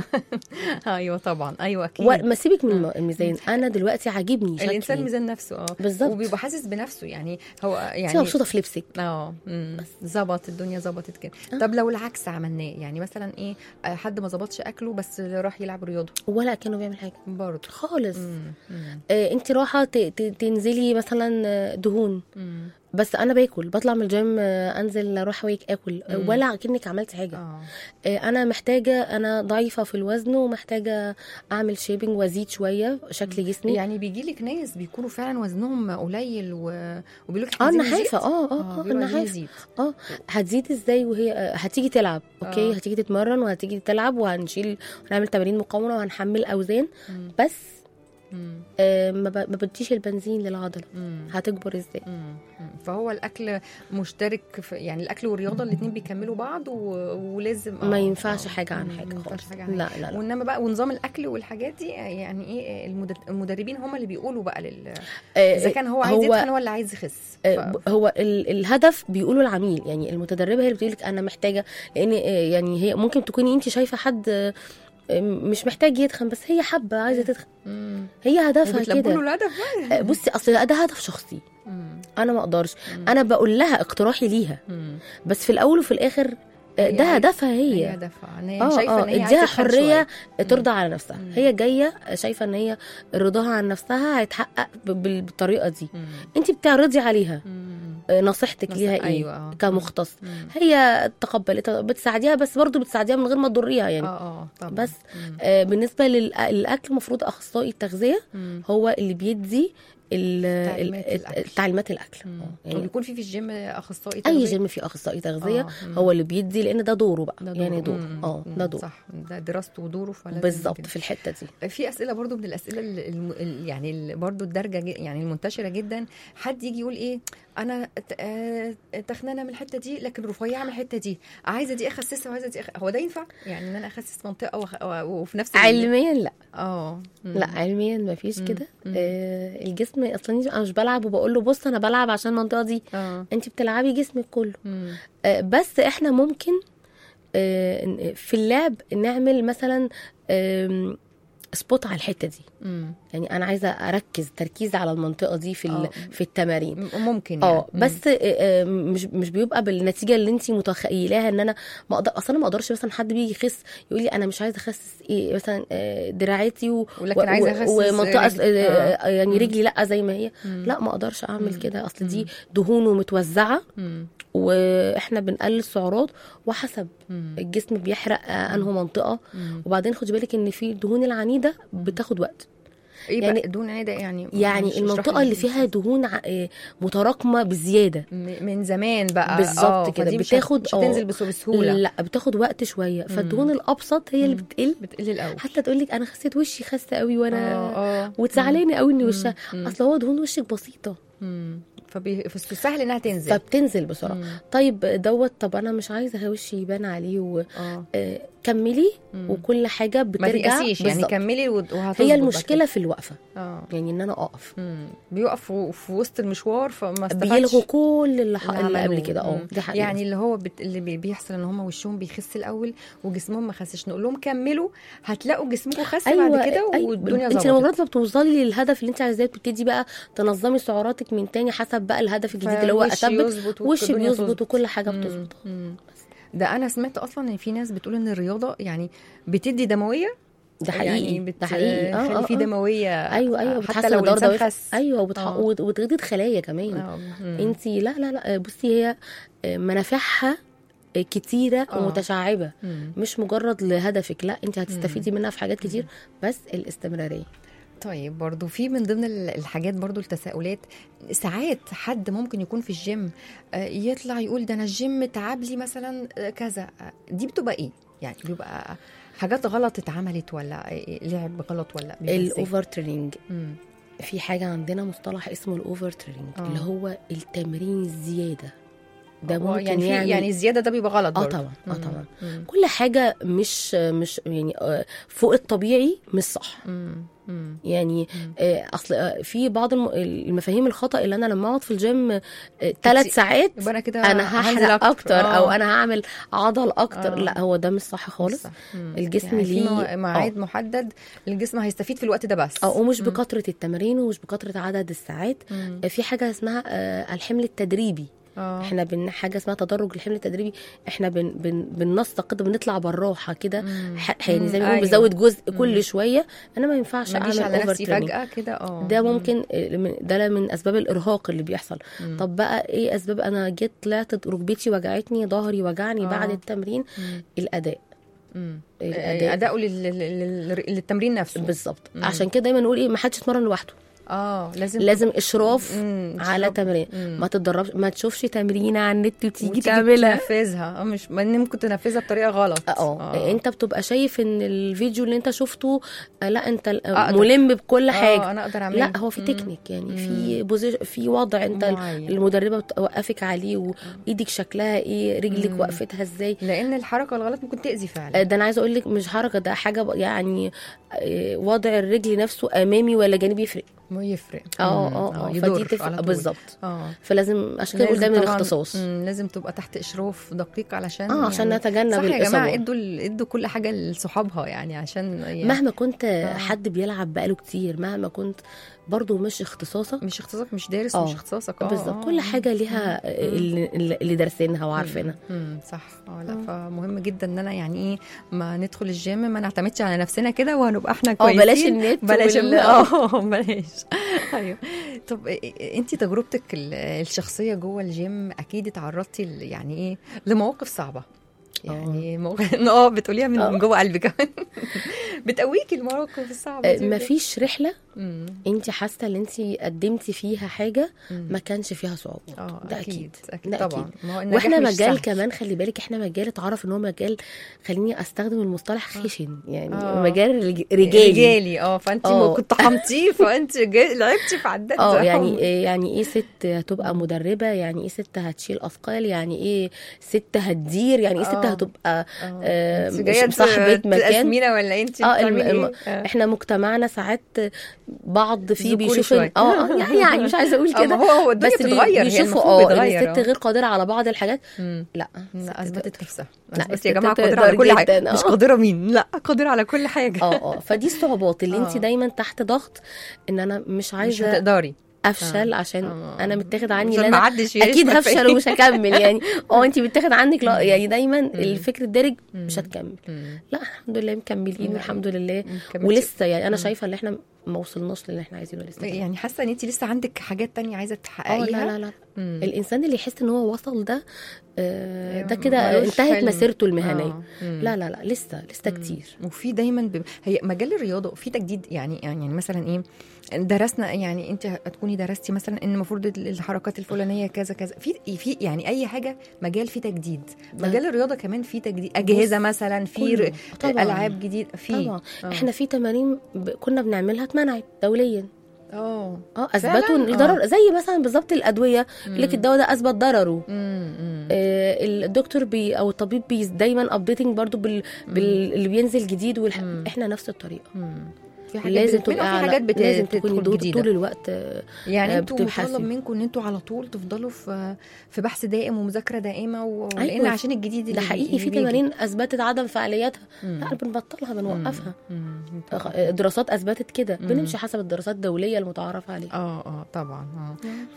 ايوه طبعا ايوه اكيد وما سيبك من الم- الميزان انا دلوقتي عاجبني شكلي الانسان ميزان نفسه اه بالظبط. وبيبقى حاسس بنفسه يعني هو انت يعني مبسوطه في لبسك اه مم. ظبط الدنيا ظبطت كده طب لو العكس عملناه يعني مثلا ايه آه، حد ما ظبطش اكله بس راح يلعب رياضه ولا كانه بيعمل حاجه برضه خالص مم. مم. آه انت رايحه ت- ت- تنزلي مثلا آه، دهون مم. بس انا باكل بطلع من الجيم آه، انزل اروح ويك اكل آه، مم. ولا كأنك عملت حاجه اه آه، انا محتاجه انا ضعيفه في الوزن ومحتاجه اعمل شيبنج وازيد شويه شكل جسمي يعني بيجي لك ناس بيكونوا فعلا وزنهم قليل و... وبيقولوا لك اه عايزين النحافه نزيد. اه اه اه بيقولوا عايزين النحافه نزيد. اه هتزيد ازاي وهي آه، هتيجي تلعب اوكي آه. هتيجي تتمرن وهتيجي تلعب وهنشيل هنعمل تمارين مقاومه وهنحمل اوزان مم. بس مم. آه ما ب- ما بديش البنزين للعضله مم. هتكبر ازاي مم. مم. فهو الاكل مشترك في يعني الاكل والرياضه الاثنين بيكملوا بعض و... ولازم ما آه، ينفعش آه. حاجه عن مم. حاجه ما ينفعش خالص حاجه عن لا لا لا وانما بقى ونظام الاكل والحاجات دي يعني ايه المد- المدربين هم اللي بيقولوا بقى لل... آه، اذا كان هو عايز هو- يتخن ولا عايز يخس ف... آه، ب- هو ال- الهدف بيقولوا العميل يعني المتدربه هي اللي بتقول لك انا محتاجه لان آه، يعني هي ممكن تكوني انت شايفه حد آه، آه، مش محتاج يتخن بس هي حابه عايزه تتخن مم. هي هدفها وبتلبوا له كده الهدف بقى آه، بصي اصل ده هدف شخصي مم. انا ما اقدرش مم. انا بقول لها اقتراحي ليها مم. بس في الاول وفي الاخر آه، هي ده عايزة- هدفها هي هي هدفها ان هي اه شايفه اه ان هي اديها عايزة تتخن حريه شوية. ترضى على نفسها مم. هي جايه شايفه ان هي رضاها عن نفسها هيتحقق ب- بال- بالطريقه دي مم. انت بتعرضي عليها مم. آه، نصيحتك نص- ليها ايه أيوة، آه. كمختص مم. هي تقبلت بتساعديها بس برضو بتساعديها من غير ما تضريها يعني اه اه طبعا بس مم. آه بالنسبه للأ- للاكل المفروض اخصائي التغذيه مم. هو اللي بيدي ال- تعليمات ال- الأكل. تعليمات الاكل مم. آه، يعني وبيكون في في الجيم اخصائي اي تغذية؟ جيم فيه اخصائي تغذيه آه، مم. هو اللي بيدي لان ده دوره بقى ده يعني دور مم. اه مم. ده دور صح ده دراسته ودوره فلازم بالظبط كده. في الحته دي في اسئله برضو من الاسئله ال- الم... ال- يعني ال- برضو الدارجه ج- يعني المنتشره جدا حد يجي يقول ايه انا ت- آه، تخنانه من الحته دي لكن رفيعه من الحته دي عايزه دي اخسسها وعايزه دي أخ... هو ده ينفع يعني ان انا اخسس منطقه وخ... وفي نفس ال- علميا لا اه مم. لا علميا ما فيش مم. كده مم. آه الجسم اصلا انا مش بلعب وبقول له بص انا بلعب عشان المنطقه دي اه انت بتلعبي جسمك كله مم. آه، بس احنا ممكن آه، ن- في اللعب نعمل مثلا آم، سبوت على الحته دي مم. يعني انا عايزه اركز تركيز على المنطقه دي في ال- آه. في التمارين م- ممكن يعني اه بس آه، آه، مش مش بيبقى بالنتيجه اللي انت متخيلاها ان انا ما اقدر اصلا ما اقدرش مثلا حد بيجي يخس يقول لي انا مش عايزه اخسس ايه مثلا آه، دراعاتي و ولكن عايزة أخسس ومنطقه رجلي. آه، آه. يعني مم. رجلي لا زي ما هي مم. لا ما اقدرش اعمل مم. كده اصل دي مم. دهون متوزعه مم. واحنا بنقلل سعرات وحسب مم. الجسم بيحرق آه، انه منطقه مم. وبعدين خدي بالك ان في الدهون العنيده بتاخد وقت ايه يعني- بقى دون عيده يعني مش- يعني اشرح المنطقه لي. اللي فيها دهون ع- آه، متراكمه بزياده م- من زمان بقى بالظبط آه، كده. فدي مش بتاخد- هت- مش هتنزل آه. بس- بسهوله لا بتاخد وقت شويه فالدهون الابسط هي اللي مم. بتقل بتقل الاول حتى تقول لك انا خسيت وشي خاسه قوي وانا اه اه وتزعلاني قوي ان وشها مم. اصل هو دهون وشك بسيطه مم. فبي... فسهل انها تنزل فبتنزل بسرعه مم. طيب دوت طب انا مش عايزه وشي يبان عليه و... اه آه، كملي مم. وكل حاجه ما بترجع تيأسيش يعني بالظبط. كملي وهتظبط هي بعد المشكله في الوقفه كده. اه يعني ان انا اقف مم. بيقف في وسط المشوار فما استفادش بيلغوا كل اللي, ح... اللي اللي قبل عملوه. كده اه مم. دي حقيقه يعني اللي هو بت... اللي بي- بيحصل ان هم وشهم بيخس الاول وجسمهم ما خسش نقول لهم كملوا هتلاقوا جسمكم خس بعد كده والدنيا انت ظبطت مجرد ما بتوصلي للهدف اللي انت عايزاه بتبتدي بقى تنظمي سعراتك من تاني حسب بقى الهدف الجديد اللي هو فوشي اثبت يظبط وشي والدنيا بيظبط تظبط. وكل حاجه مم. بتظبط مم. ده انا سمعت اصلا ان في ناس بتقول ان الرياضه يعني بتدي دمويه ده حقيقي يعني بت... ده حقيقي اه خلي اه في آه. دمويه ايوه ايوه حتى بتحسن لو الدورة الانسان الدموية. خس ايوه وبتح... آه. وت- وتغذيه خلايا كمان آه. مم. انت لا لا لا بصي هي منافعها كتيره آه. ومتشعبه مم. مش مجرد لهدفك لا انت هتستفيدي منها في حاجات كتير بس الاستمراريه طيب برضو في من ضمن ال- الحاجات برضو التساؤلات ساعات حد ممكن يكون في الجيم آه، يطلع يقول ده انا الجيم تعب لي مثلا آه، كذا آه، دي بتبقى ايه يعني بيبقى حاجات غلط اتعملت ولا إيه- لعب غلط ولا بيبقى إزاي؟ الاوفر تريننج مم. في حاجه عندنا مصطلح اسمه الاوفر تريننج آه. اللي هو التمرين الزياده ده هو ممكن يعني يعني, في يعني الزياده ده بيبقى غلط اه برضو. طبعا اه مم. طبعا مم. كل حاجه مش مش يعني آه، فوق الطبيعي مش صح مم. مم. يعني آه، اصل آه، في بعض الم- المفاهيم الخطا اللي انا لما اقعد في الجيم ثلاث كتير. ساعات يبقى انا كده انا هنزل هحرق اكتر او آه. انا هعمل عضل اكتر آه. لا هو ده مش صح خالص صح. مم. الجسم يعني في ليه- موا- ميعاد آه. محدد الجسم هيستفيد في الوقت ده بس اه ومش مم. بكثره التمارين ومش بكثره عدد الساعات مم. آه، في حاجه اسمها آه، الحمل التدريبي اه احنا بن حاجه اسمها تدرج الحمل التدريبي احنا بن بن بننسق كده بنطلع بالراحه كده مم. ح- يعني زي ما مم. بنقول أيوة. بزود جزء مم. كل شويه انا ما ينفعش ما اجيش اعمل على اوفر نفسي تريننج فجاه كده اه ده مم. ممكن آه، من- ده من اسباب الارهاق اللي بيحصل مم. طب بقى ايه اسباب انا جيت طلعت ركبتي وجعتني ظهري وجعني آه. بعد التمرين مم. الاداء مم. الأداء. اداؤه لل... لل... لل... للتمرين نفسه بالظبط مم. عشان كده دايما نقول ايه ما حدش يتمرن لوحده اه لازم لازم اشراف مم. على شرب. تمرين مم. ما تتدربش ما تشوفش تمرينه على النت وتيجي وتيجي تعملها تنفذها اه مش ما إن ممكن تنفذها بطريقه غلط اه انت بتبقى شايف ان الفيديو اللي انت شفته آه، لا انت ال- أقدر. ملم بكل آه، حاجه انا اقدر اعمل لا هو في تكنيك يعني في مم. بوزيش في وضع انت معين. المدربه بتوقفك عليه وايدك شكلها ايه رجلك مم. وقفتها ازاي لان الحركه الغلط ممكن تاذي آه، فعلا ده انا عايزه اقول لك مش حركه ده حاجه ب- يعني آه، وضع الرجل نفسه امامي ولا جانبي يفرق ما يفرق اه مم. اه اه يضر فدي تفرق على طول. بالظبط اه فلازم عشان كده بقول لازم دايما طبعاً- الاختصاص مم، لازم تبقى تحت اشراف دقيق علشان اه عشان نتجنب صح يا جماعه الاصابه ادوا ال- ادوا كل حاجه لصحابها يعني عشان يعني مهما كنت آه. حد بيلعب بقاله كتير مهما كنت برضو مش اختصاصك مش اختصاصك مش دارس آه. مش اختصاصك اه بالظبط آه. كل حاجه ليها اللي, اللي دارسينها وعارفينها امم صح اه لا فمهم جدا ان انا يعني ايه ما ندخل الجيم ما نعتمدش على نفسنا كده وهنبقى احنا اه كويسين بلاش النت بلاش وال- ال- اه بلاش ايوه طب انت تجربتك ال- الشخصيه جوه الجيم اكيد اتعرضتي ل- يعني ايه لمواقف صعبه يعني موقف اه بتقوليها من آه. جوه قلبك كمان بتقويكي المواقف الصعبه دي ما فيش رحله مم. انت حاسه ان انت قدمتي فيها حاجه مم. ما كانش فيها صعوبه اه ده اكيد اكيد اكيد ده طبعا أكيد. ما هو النجاح واحنا مش مجال سهل. كمان خلي بالك احنا مجال اتعرف ان هو مجال خليني استخدم المصطلح خشن يعني آه. مجال رج- رجالي رجالي اه فانت آه. كنت حمتيه فانت جا- لعبتي في عداد اه يعني إيه يعني ايه ست هتبقى مدربه يعني ايه ست هتشيل اثقال يعني ايه ست هتدير يعني ايه ست آه. هتبقى آه، انت جايه مش صاحبة ت- مكان. تأسمينة ولا انت اه الم... بتعملي الم... ايه؟ آه. احنا مجتمعنا ساعات بعض فيه ذكوري بيشوف شوية. إن- اه آه، يعني يعني مش عايزه اقول اه ما كده هو هو الدنيا بس بي- بتتغير هي بيشوفوا المفروض اه ان بتتغير الست غير قادره على بعض الحاجات مم. لا لا الست اثبتت نفسها لا، اثبتت يا جماعه الست قادره على تقدر كل حاجه جداً، مش آه. قادره مين لا قادره على كل حاجه اه اه فدي الصعوبات اللي انت آه. دايما تحت ضغط ان انا مش مش عايزه هتقدري افشل عشان آه. انا متاخد عني عشان ان ما انا حدش اكيد يشمت هفشل فيا. ومش هكمل يعني اه انت متاخد عنك لا يعني دايما الفكر الدارج مش مم. هتكمل مم. لا الحمد لله مكملين لا. الحمد لله كملتي. ولسه يعني انا شايفه ان احنا ما وصلناش للي احنا عايزينه لسه يعني حاسه ان انت لسه عندك حاجات تانية عايزه اه تحققيها لا لا لا مم. الانسان اللي يحس ان هو وصل ده آه أيوة، ده كده ملوش انتهت حلم. مسيرته المهنيه آه. مم. لا لا لا لسه لسه كتير وفي دايما ب... هي مجال الرياضه في تجديد يعني يعني مثلا ايه درسنا يعني انت هتكوني درستي مثلا ان المفروض ال- الحركات الفلانيه كذا كذا في في يعني اي حاجه مجال فيه تجديد ده- مجال الرياضه كمان فيه تجديد اجهزه مثلا في كله. ر- طبعاً. العاب جديد في طبعا آه. احنا في تمارين ب... كنا بنعملها اتمنعت دوليا اه فعلاً؟ اثبتوا ان آه. الضرر زي مثلا بالظبط الادويه يقول لك الدواء ده اثبت ضرره مم، مم. آه، الدكتور بي او الطبيب بي دايما ابديتنج برضو بال... بال... اللي بينزل جديد والح... مم. احنا نفس الطريقه مم. في حاجات لازم بتتمنع تبقى وفي على... حاجات بت... لازم تكوني تدخل دول جديدة طول الوقت آه، يعني آه، انتوا بتبحثي. مطالب منكم ان انتوا على طول تفضلوا في في بحث دائم ومذاكره دائمه و... أيوة. لان عشان الجديد ده اللي حقيقي بي- في بيجي. تمارين اثبتت عدم فعاليتها مم. لا بنبطلها بنوقفها مم. أخ- الدراسات اثبتت كده مم. بنمشي حسب الدراسات الدوليه المتعارف عليها اه اه طبعا اه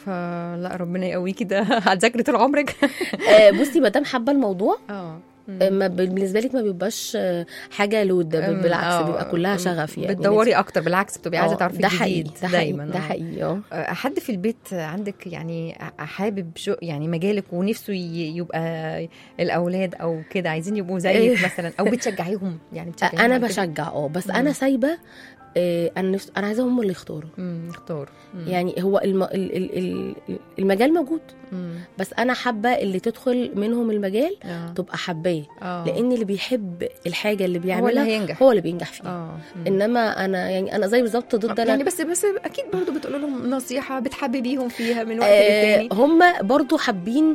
فلا ربنا يقويكي ده هتذاكري طول عمرك آه، بصي ما دام حابه الموضوع اه آه، ما بالنسبه لك ما بيبقاش آه، حاجه لود ده أم، بالعكس آه، بيبقى كلها أم، شغف يعني بتدوري اكتر بالعكس بتبقي عايزه آه، تعرفي ده الجديد حقيقي ده حقيقي دايما ده آه. حقيقي اه آه، حد في البيت عندك يعني حابب شو يعني مجالك ونفسه ي- يبقى الاولاد او كده عايزين يبقوا زيك مثلا او بتشجعيهم يعني بتشجعيهم انا على كده؟ بشجع اه بس مم. انا سايبه آه، انا نفس انا عايزاهم هم اللي يختاروا امم اختار مم. يعني هو الم... ال... ال... ال... المجال موجود مم. بس انا حابه اللي تدخل منهم المجال آه. تبقى حباه آه. لان اللي بيحب الحاجه اللي هو اللي بيعملها هينجح هو اللي بينجح فيها اه مم. انما انا يعني انا زي بالظبط ضد انا يعني بس بس اكيد برضو بتقولوا لهم نصيحه بتحببيهم فيها من وقت آه للتاني هم برضو حابين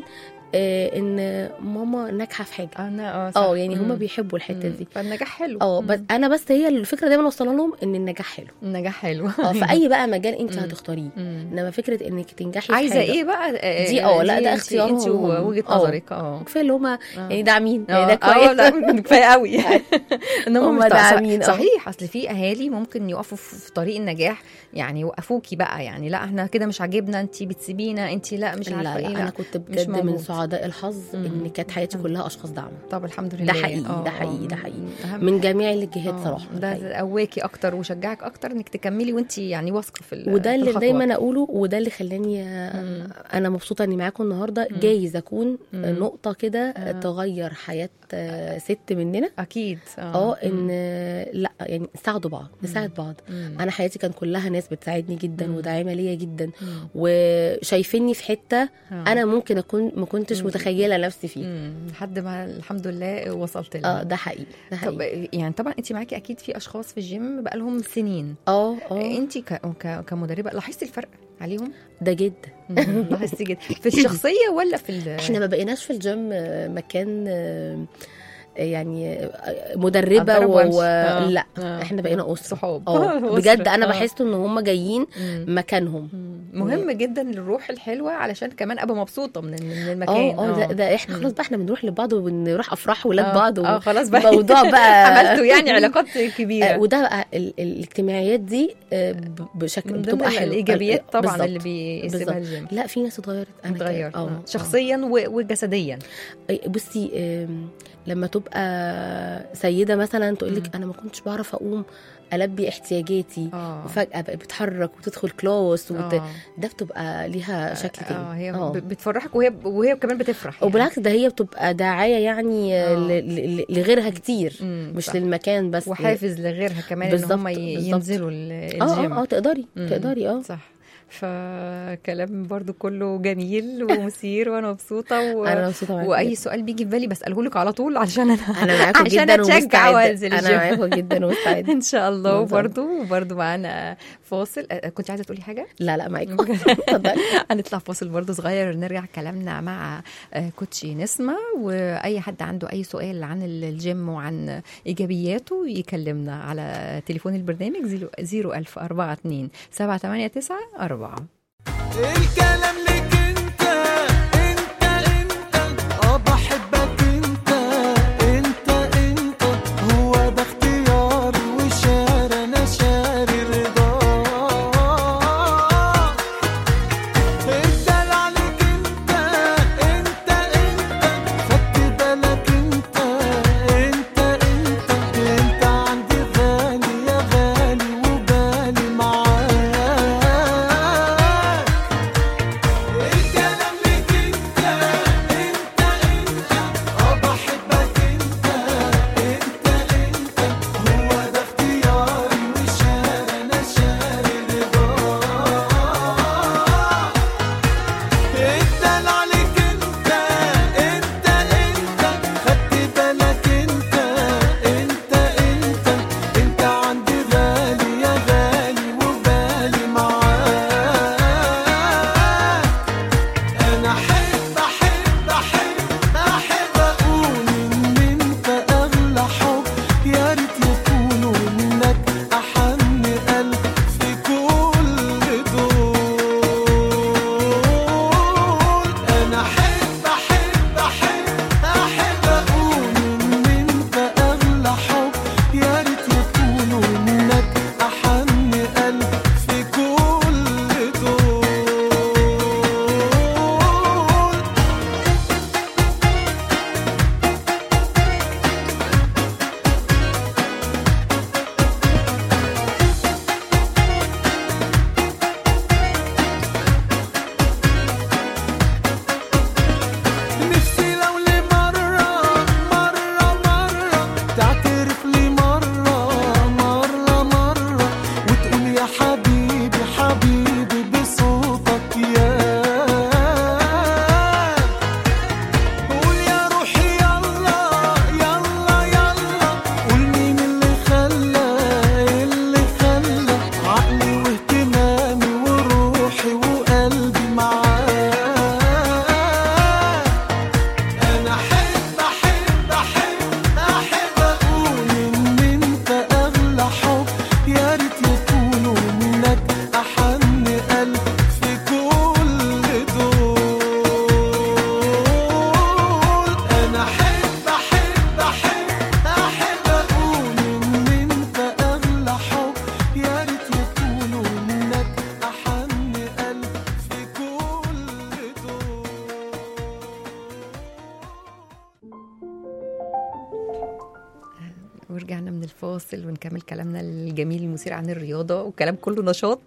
آه ان ماما ناجحه في حاجه انا اه صح. اه يعني هم مم. بيحبوا الحته مم. دي فالنجاح حلو اه مم. بس انا بس هي الفكره دايما اوصلها لهم ان النجاح حلو النجاح حلو اه في اي بقى مجال انت مم. هتختاريه مم. انما فكره انك تنجحي في عايزه حاجة ايه بقى آه، دي اه، لا، دي ده انت- اختيارهم انت هم. ووجهه اه. نظرك اه كفايه اللي هم آه. يعني داعمين اه يعني ده اه كويس لا كفايه قوي ان هم هم مش صح- داعمين، اه. صحيح اصل في اهالي ممكن يقفوا في طريق النجاح يعني يوقفوكي بقى يعني لا احنا كده مش عاجبنا انت بتسيبينا انت لا مش لا عارفه لا ايه انا لا كنت مش بجد من موجود. سعداء الحظ مم. ان كانت حياتي كلها اشخاص داعمه طب الحمد لله ده حقيقي اه، ده اه. حقيقي ده حقيقي أهم من جميع الجهات اه، صراحه ده الحقيقة. قواكي اكتر وشجعك اكتر انك تكملي وانت يعني واثقه في ال- وده في اللي الخطوة. دايما اقوله وده اللي خلاني مم. انا مبسوطه اني معاكم النهارده مم. جايز اكون مم. نقطه كده آه. تغير حياه آه، ست مننا اكيد اه ان لا يعني نساعدوا بعض نساعد بعض مم. انا حياتي كان كلها ناس بتساعدني جدا مم. وداعمه ليا جدا مم. وشايفيني في حته اه. انا ممكن اكون ما كنتش مم. متخيله نفسي فيه مم. لحد ما الحمد لله وصلت اه لها ده حقيقي ده طب حقيقي يعني طبعا انت معاكي اكيد في اشخاص في الجيم بقى لهم سنين اه اه انت ك... ك... كمدربه لاحظتي الفرق عليهم ده جدا مم. لاحظتي جدا في الشخصيه ولا في ال... احنا ما بقيناش في الجيم آه، مكان آه، يعني آه، مدربه أضرب و... وأمشي. و... آه. لا آه. احنا بقينا اسره صحاب اه أسرة. بجد انا آه. بحس ان هم جايين مم. مكانهم مم. مهم جدا الروح الحلوه علشان كمان ابقى مبسوطه من من المكان اه اه ده, ده احنا مم. خلاص بقى احنا بنروح لبعض وبنروح افراح ولاد آه. بعض اه خلاص بقى موضوع بقى عملتوا يعني علاقات كبيره آه، وده بقى ال- ال- الاجتماعيات دي آه، ب- بشكل من ضمن بتبقى حلوه الايجابيات طبعا بالظبط. اللي بيسيبها بالظبط. الجيم لا في ناس اتغيرت انا كده- اتغير اه آه. شخصيا و- وجسديا بصي آم، لما تبقى سيده مثلا تقول مم. لك انا ما كنتش بعرف اقوم البي احتياجاتي اه وفجاه بقت بتتحرك وتدخل كلاس وت... آه. ده بتبقى ليها شكل تاني اه هي آه. ب- بتفرحك وهي وهي كمان بتفرح يعني. وبالعكس ده هي بتبقى داعايه يعني آه. ل- ل- لغيرها كتير مم، مش صح. للمكان بس وحافز لغيرها كمان ان بالظبط، هم ي- بالظبط. ينزلوا ال- اه الجيم اه اه تقدري مم. تقدري اه صح فكلام برضو كله جميل ومثير وانا مبسوطه و... انا مبسوطه معاكي واي جداً. سؤال بيجي في بالي بساله لك على طول عشان انا انا معاكم عشان جدا أتشجع ومستعده وأنزل انا الجيم. معاكم جدا ومستعده ان شاء الله بالظبط. وبرضو وبرضو معانا فاصل أه، كنت عايزه تقولي حاجه لا لا معاكم اتفضلي هنطلع فاصل برضو صغير ونرجع كلامنا مع آه، كوتشي نسمة واي حد عنده اي سؤال عن الجيم وعن ايجابياته يكلمنا على تليفون البرنامج 01042 789 4 الكلام لك انت انت انت اه بحبك انت انت انت هو ده اختياري وشار انا شاري رضاك الدلع عليك انت انت انت خدت بالك انت انت انت انت عندي غالي يا غالي وبالي معاك فاصل ونكمل كلامنا الجميل المثير عن الرياضه وكلام كله نشاط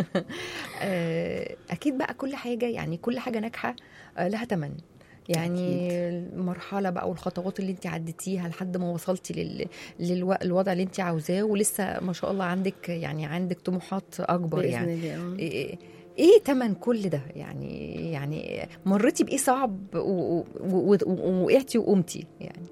آه، اكيد بقى كل حاجه يعني كل حاجه ناجحه آه، لها ثمن يعني المرحله بقى والخطوات اللي انت عديتيها لحد ما وصلتي لل... للوضع اللي انت عاوزاه ولسه ما شاء الله عندك يعني عندك طموحات اكبر باذن يعني الله آه. ايه إيه تمن كل ده يعني يعني مريتي بايه صعب و- و- و- و- ووقعتي وقمتي يعني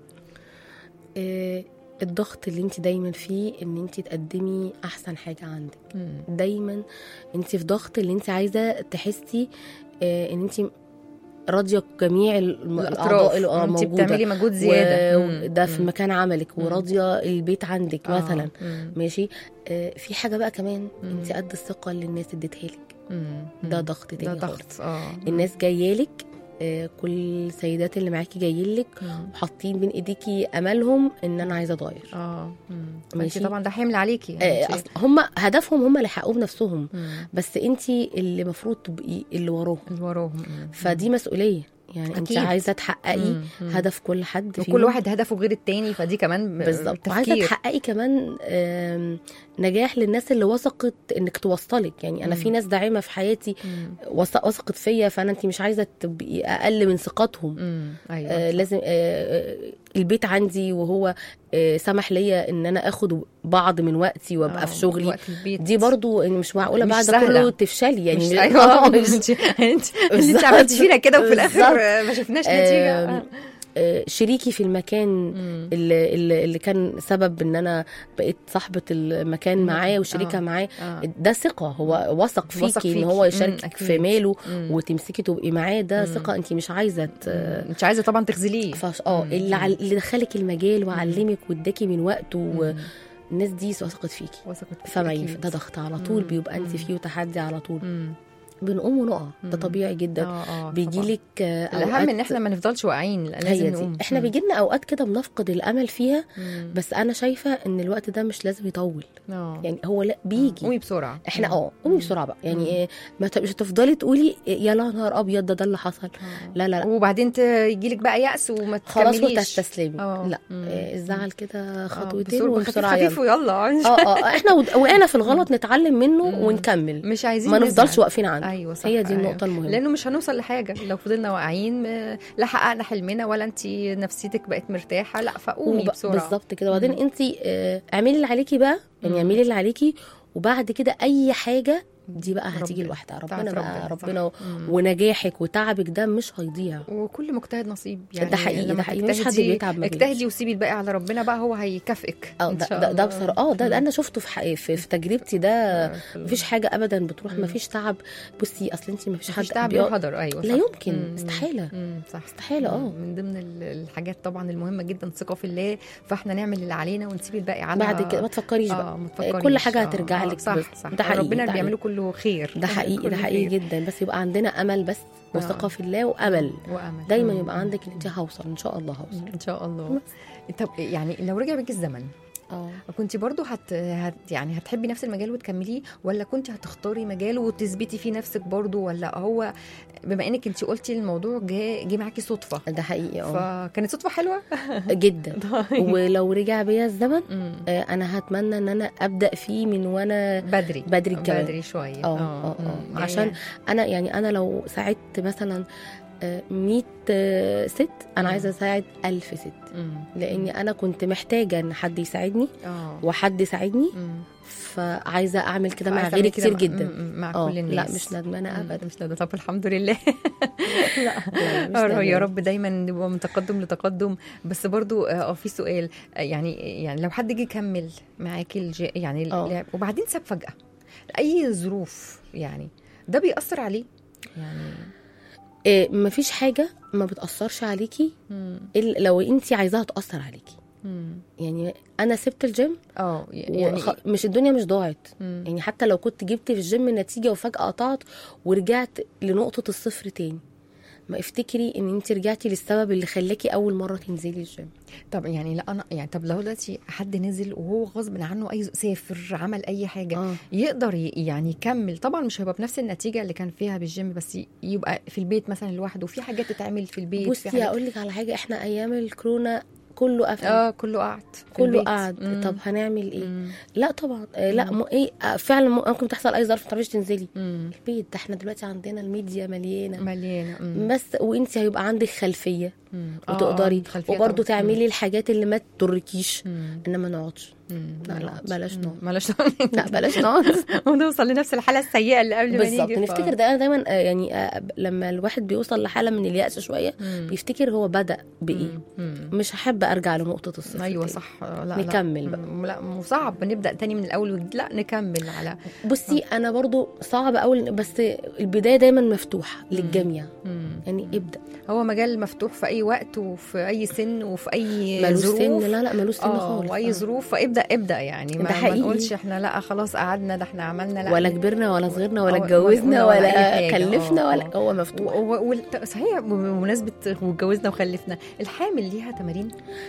آه، الضغط اللي انت دايما فيه ان انت تقدمي احسن حاجه عندك مم. دايما انت في ضغط اللي انت عايزه تحسي آه، ان انت راضيه جميع الم- الاعضاء اللي آه، انت موجوده بتعملي مجهود زياده و- مم. ده في مم. مكان عملك مم. وراضيه البيت عندك آه. مثلا مم. ماشي آه، في حاجه بقى كمان مم. انت قد الثقه اللي الناس اديتها لك مم. ده مم. ضغط ده تاني خالص ضغط اه الناس جايه لك آه، كل السيدات اللي معاكي جايين لك مم. وحاطين بين ايديكي املهم ان انا عايزه اتغير اه مم. ماشي. ماشي طبعا ده حمل عليكي آه، يعني أصل هم هدفهم هم اللي حققوه بنفسهم مم. بس انت اللي المفروض تبقي اللي وراهم اللي وراهم مم. فدي مسؤوليه يعني انت أكيد. عايزه تحققي مم. مم. هدف كل حد وكل فيهم. واحد هدفه غير التاني فدي كمان ب- بالظبط وعايزه تفكير تحققي كمان آم، نجاح للناس اللي وثقت انك توصلك يعني انا مم. في ناس داعمه في حياتي مم. وث- وثقت فيا فانا انت مش عايزه تبقي اقل من ثقتهم مم. ايوه آه لازم آه آه، البيت عندي وهو آه سمح ليا ان انا اخد بعض من وقتي وابقى آه، في شغلي وقت البيت دي برضو إن مش معقوله مش بعد سهلة. كله تفشلي يعني مش ايوه مش- انت انت انت بالظبط. عملتي فينا كده وفي الاخر بالظبط. آه، ما شفناش نتيجه آم، آه. آه، شريكي في المكان مم. اللي, اللي اللي كان سبب ان انا بقيت صاحبه المكان مم. معاه وشريكه آه. معاه آه. ده ثقه هو وثق فيكي, وثق ان فيكي. هو مم، يشاركك أكيد. في ماله مم. وتمسكي تبقي معاه ده مم. ثقه انت مش عايزه ت- مش عايزه طبعا تخذليه فش اه مم. اللي, عل... اللي دخلك المجال وعلمك واداكي من وقته مم. والناس دي وثقت فيكي وثقت فيكي فما أكيد. ينفع ده ضغط على طول مم. بيبقى انت مم. فيه وتحدي على طول مم. بنقوم ونقع مم. ده طبيعي جدا اه اه بيجي طبعاً. لك الاهم ان احنا ما نفضلش واقعين لازم هي نقوم دي احنا مم. بيجي لنا اوقات كده بنفقد الامل فيها مم. بس انا شايفه ان الوقت ده مش لازم يطول اه يعني هو لا بيجي قومي بسرعه احنا مم. اه قومي بسرعه بقى يعني إيه ما ت- مش هتفضلي تقولي يا نهار ابيض ده ده اللي حصل آه. لا لا لا وبعدين يجي لك بقى يأس وما خلاص تكمليش وتستسلمي آه. لا مم. إيه، الزعل كده آه، خطوتين بسرعة- وبسرعه خفيف يلا ويلا اه اه احنا ود- وقعنا في الغلط نتعلم منه مم. ونكمل مش عايزين ما نفضلش نزعل. واقفين عنده ايوه صح هي دي أيوة. النقطه المهمه لانه مش هنوصل لحاجه لو فضلنا واقعين م- لا حققنا حلمنا ولا انت نفسيتك بقت مرتاحه لا فقومي وب- بسرعه بالظبط كده وبعدين مم. انت اعملي اللي عليكي بقى يعني مم. اعملي اللي عليكي وبعد كده اي حاجه دي بقى هتيجي ربنا. لوحدها بتاعت ربنا بقى ربنا، صح. ربنا و- مم. ونجاحك وتعبك ده مش هيضيع وكل مجتهد نصيب يعني ده حقيقي، ده لما حقيقي. مفيش حد تجتهدي- بيتعب ما اجتهدي بيجيش. وسيبي الباقي على ربنا بقى هو هيكافئك اه إن ده شاء ده, ده الله. بصراحه اه ده, ده مم. انا شفته في, حقيقي في, في تجربتي ده آه، في ال- مفيش حاجه ابدا بتروح مم. مفيش تعب بصي اصل انت مفيش حد مفيش تعب بيقعد- له حضر ايوه لا صح. يمكن، مم. استحالة. مم. صح استحالة، اه. مم. من ضمن ال- الحاجات طبعا المهمه جدا الثقه في الله فاحنا نعمل اللي علينا ونسيب الباقي على بعد كده ما تفكريش اه بقى ما آه، تفكريش. كل حاجه آه، هترجع آه، لك صح بس. صح ده حقيقي ربنا ده اللي بيعمله حقيقي. كله خير ده حقيقي ده كله حقيقي خير. جدا بس يبقى عندنا امل بس وثقه آه. في الله وامل وامل دايما مم. يبقى عندك ان انت هوصل ان شاء الله هوصل ان شاء الله طب يعني لو رجع بيك الزمن اه كنت برضو هت... هت يعني هتحبي نفس المجال وتكمليه ولا كنت هتختاري مجال وتثبتي فيه نفسك برضو ولا هو بما انك انت قلتي الموضوع جه جه معاكي صدفه ده حقيقي اه فكانت صدفه حلوه جدا ولو رجع بيا الزمن مم. آه، انا هتمنى ان انا ابدا فيه من وانا بدري بدري كمان. بدري شويه اه اه مم. اه يعني- عشان انا يعني انا لو ساعدت مثلا آه، 100 آه، ست انا مم. عايزه اساعد 1000 ست مم. لاني انا كنت محتاجه ان حد يساعدني اه وحد يساعدني مم. فعايزه اعمل كده مع عايزة غيري تعملي كده كتير مع- جدا مم. مع اه كل الناس لا مش ندمانه مم. ابدا مش ندمانه طب الحمد لله لا لا، مش يا ندمانة. رب دايما نبقى من تقدم لتقدم بس برضو اه في سؤال آه، يعني يعني لو حد جه يكمل معاكي الج... يعني اه. اللعب وبعدين ساب فجأة اي ظروف يعني ده بيأثر عليه يعني إيه مفيش حاجه ما بتاثرش عليكي مم. الا لو انت عايزاها تاثر عليكي مم. يعني انا سبت الجيم اه يعني يعني مش الدنيا مش ضاعت مم. يعني حتى لو كنت جبت في الجيم نتيجه وفجاه قطعت ورجعت لنقطه الصفر تاني ما افتكري ان انت رجعتي للسبب اللي خلاكي اول مره تنزلي الجيم طب يعني لا انا يعني طب لو دلوقتي حد نزل وهو غصب عنه اي سافر عمل اي حاجه اه يقدر ي- يعني يكمل طبعا مش هيبقى بنفس النتيجه اللي كان فيها بالجيم بس ي- يبقى في البيت مثلا لوحده في حاجات تتعمل في البيت في بصي حاجات هقول لك على حاجه احنا ايام الكورونا كله قفل اه كله قعد في كله البيت. قعد مم. طب هنعمل ايه مم. لا طبعا آه، لا م... ايه آه، فعلا م- ممكن تحصل اي ظرف ما تعرفيش تنزلي مم. البيت ده احنا دلوقتي عندنا الميديا مليانه مليانه مم. بس وانت هيبقى عندك خلفيه مم. آه، وتقدري آه، خلفية وبرضه طبعاً. تعملي الحاجات اللي ما تضركيش مم. انما ما نقعدش مم. لا، لا، نقعد. بلاش مم. نقعد. بلاش لا بلاش نقعد ونوصل لنفس الحاله السيئه اللي قبل ما بالظبط نيجي نفتكر ده انا دايما آه، يعني آه، لما الواحد بيوصل لحاله من اليأس شويه مم. بيفتكر هو بدأ بايه مم. مش هحب ارجع لنقطه الصفر ايوه تاني. صح لا لا. نكمل بقى. مم. لا مو صعب نبدا تاني من الاول وجديد لا نكمل على بصي انا برضو صعب قوي بس البدايه دايما مفتوحه للجميع مم. يعني ابدا هو مجال مفتوح في اي وقت وفي اي سن وفي اي ملوش ظروف سن لا لا ملوش سن اه خالص واي آه. ظروف فابدا ابدا يعني ما, ده ما حقيقي. نقولش احنا لا خلاص قعدنا ده احنا عملنا لا ولا كبرنا ولا صغرنا ولا ولا- اتجوزنا ولا- ولا ولا, أي حاجة. كلفنا آه، ولا آه. هو مفتوح و- و- والت- صحيح بمناسبه واتجوزنا وخلفنا الحامل ليها تمارين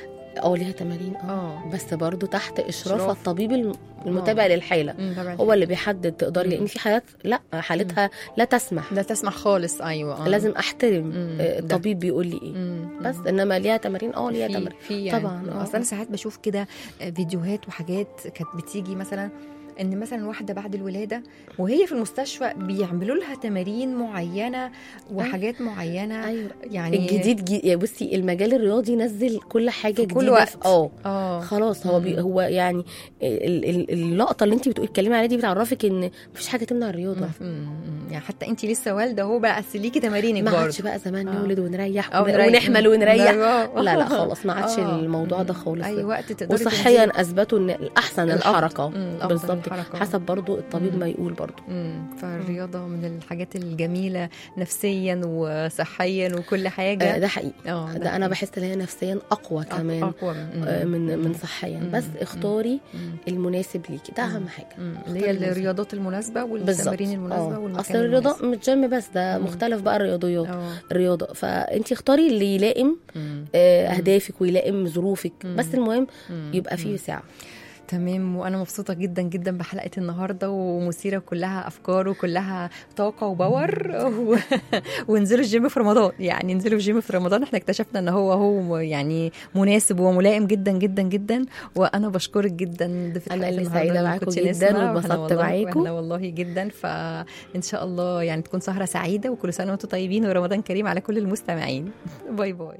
اه ليها تمارين اه اه بس برضو تحت اشراف إشراف. الطبيب الم- المتابع للحاله مم، طبعا هو اللي بيحدد تقدري مم. لان في حالات لا حالتها لا تسمح لا تسمح خالص ايوه آه. لازم احترم مم. آه، ده. الطبيب بيقول لي ايه مم. بس انما ليها تمارين اه ليها في تمارين في يعني طبعاً، آه. اصل انا ساعات بشوف كده فيديوهات وحاجات كانت بتيجي مثلا ان مثلا واحده بعد الولاده وهي في المستشفى بيعملوا لها تمارين معينه وحاجات معينه ايوه يعني الجديد جي... يعني بصي المجال الرياضي نزل كل حاجه في جديده كل وقت. اه اه خلاص هو بي هو يعني ال- ال- اللقطه اللي انت بتقولي تتكلمي عليها دي بتعرفك ان مفيش حاجه تمنع الرياضه مم. مم. يعني حتى انت لسه والده هو بقى ليكي تمارينك ما برضه عادش بقى زمان آه. نولد ونريح أو ون- نريح. ونحمل ونريح أيوة. لا لا خلاص ما عادش آه. الموضوع ده مم. خالص اي وقت تقدري تنزلي. وصحيا اثبتوا ان الاحسن الأفضل. الحركه مم، الأفضل بالظبط الحركة. حسب برضو الطبيب مم. ما يقول برضو مم. فالرياضه من الحاجات الجميله نفسيا وصحيا وكل حاجه آه ده حقيقي اه ده انا بحس ان هي نفسيا اقوى كمان اقوى آه، من من صحيا مم. بس اختاري مم. المناسب ليكي ده اهم حاجه مم. اللي اختاري هي المناسب. الرياضات المناسبه بالظبط والتمارين المناسبه آه. والمكان اصل الرياضه المناسب. مش جيم بس ده مم. مختلف بقى الرياضيات اه الرياضه فانت اختاري اللي يلائم مم. آه، اهدافك ويلائم ظروفك مم. بس المهم مم. يبقى مم. فيه ساعه تمام وانا مبسوطه جدا جدا بحلقه النهارده ومثيره كلها افكار وكلها طاقه وباور و... وانزلوا الجيم في رمضان يعني انزلوا الجيم في رمضان احنا اكتشفنا ان هو هو يعني مناسب وملائم جدا جدا جدا وانا بشكرك جدا ضيفة أنا حلقة اللي النهاردة سعيدة معاكم كنت جداً نسمة، وإحنا واتبسطت والله- معاكم. واحنا والله جدا فان شاء الله يعني تكون سهره سعيده وكل سنه وانتم طيبين ورمضان كريم على كل المستمعين باي باي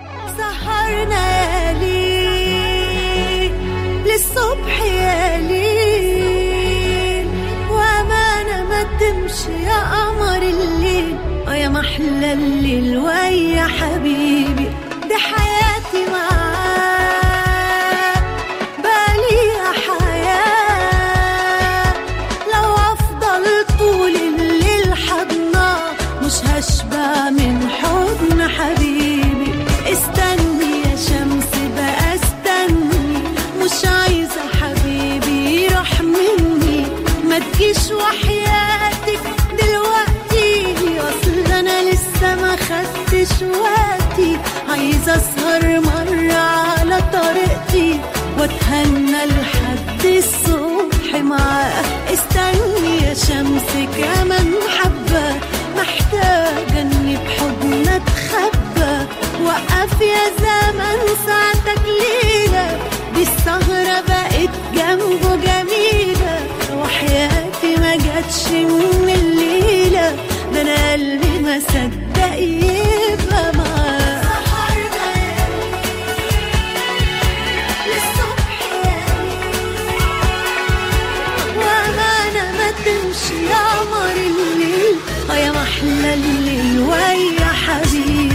سهرنا ليل للصبح يا ليل وامانه ما تمشي يا قمر الليل ويا محلى الليل ويا حبيبي دي حياتي معاك بقاليها حياه لو افضل طول الليل حضناك مش هشبع من حضن حبيبي استني يا شمس بقى استني مش عايزة حبيبي يروح مني ما تجيش وحياتك دلوقتي اصل انا لسه ما خدتش وقتي عايزة اسهر مرة على طريقتي واتهنى لحد الصبح معاه استني يا شمس كمان حبة محتاجة اني بحضن اتخبى وقف يا زمن ساعتك ليلة دي السهرة بقت جنبه جميلة وحياتي ما جاتش من الليلة ده انا قلبي ما صدق يبقى معاه للصبح يا وامانة ما تمشي يا قمر الليل اه يا محلى الليل ويا حبيبي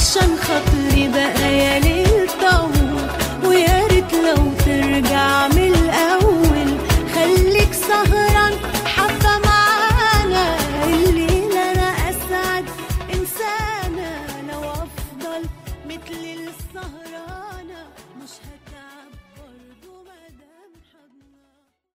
عشان خاطري بقى يا ليل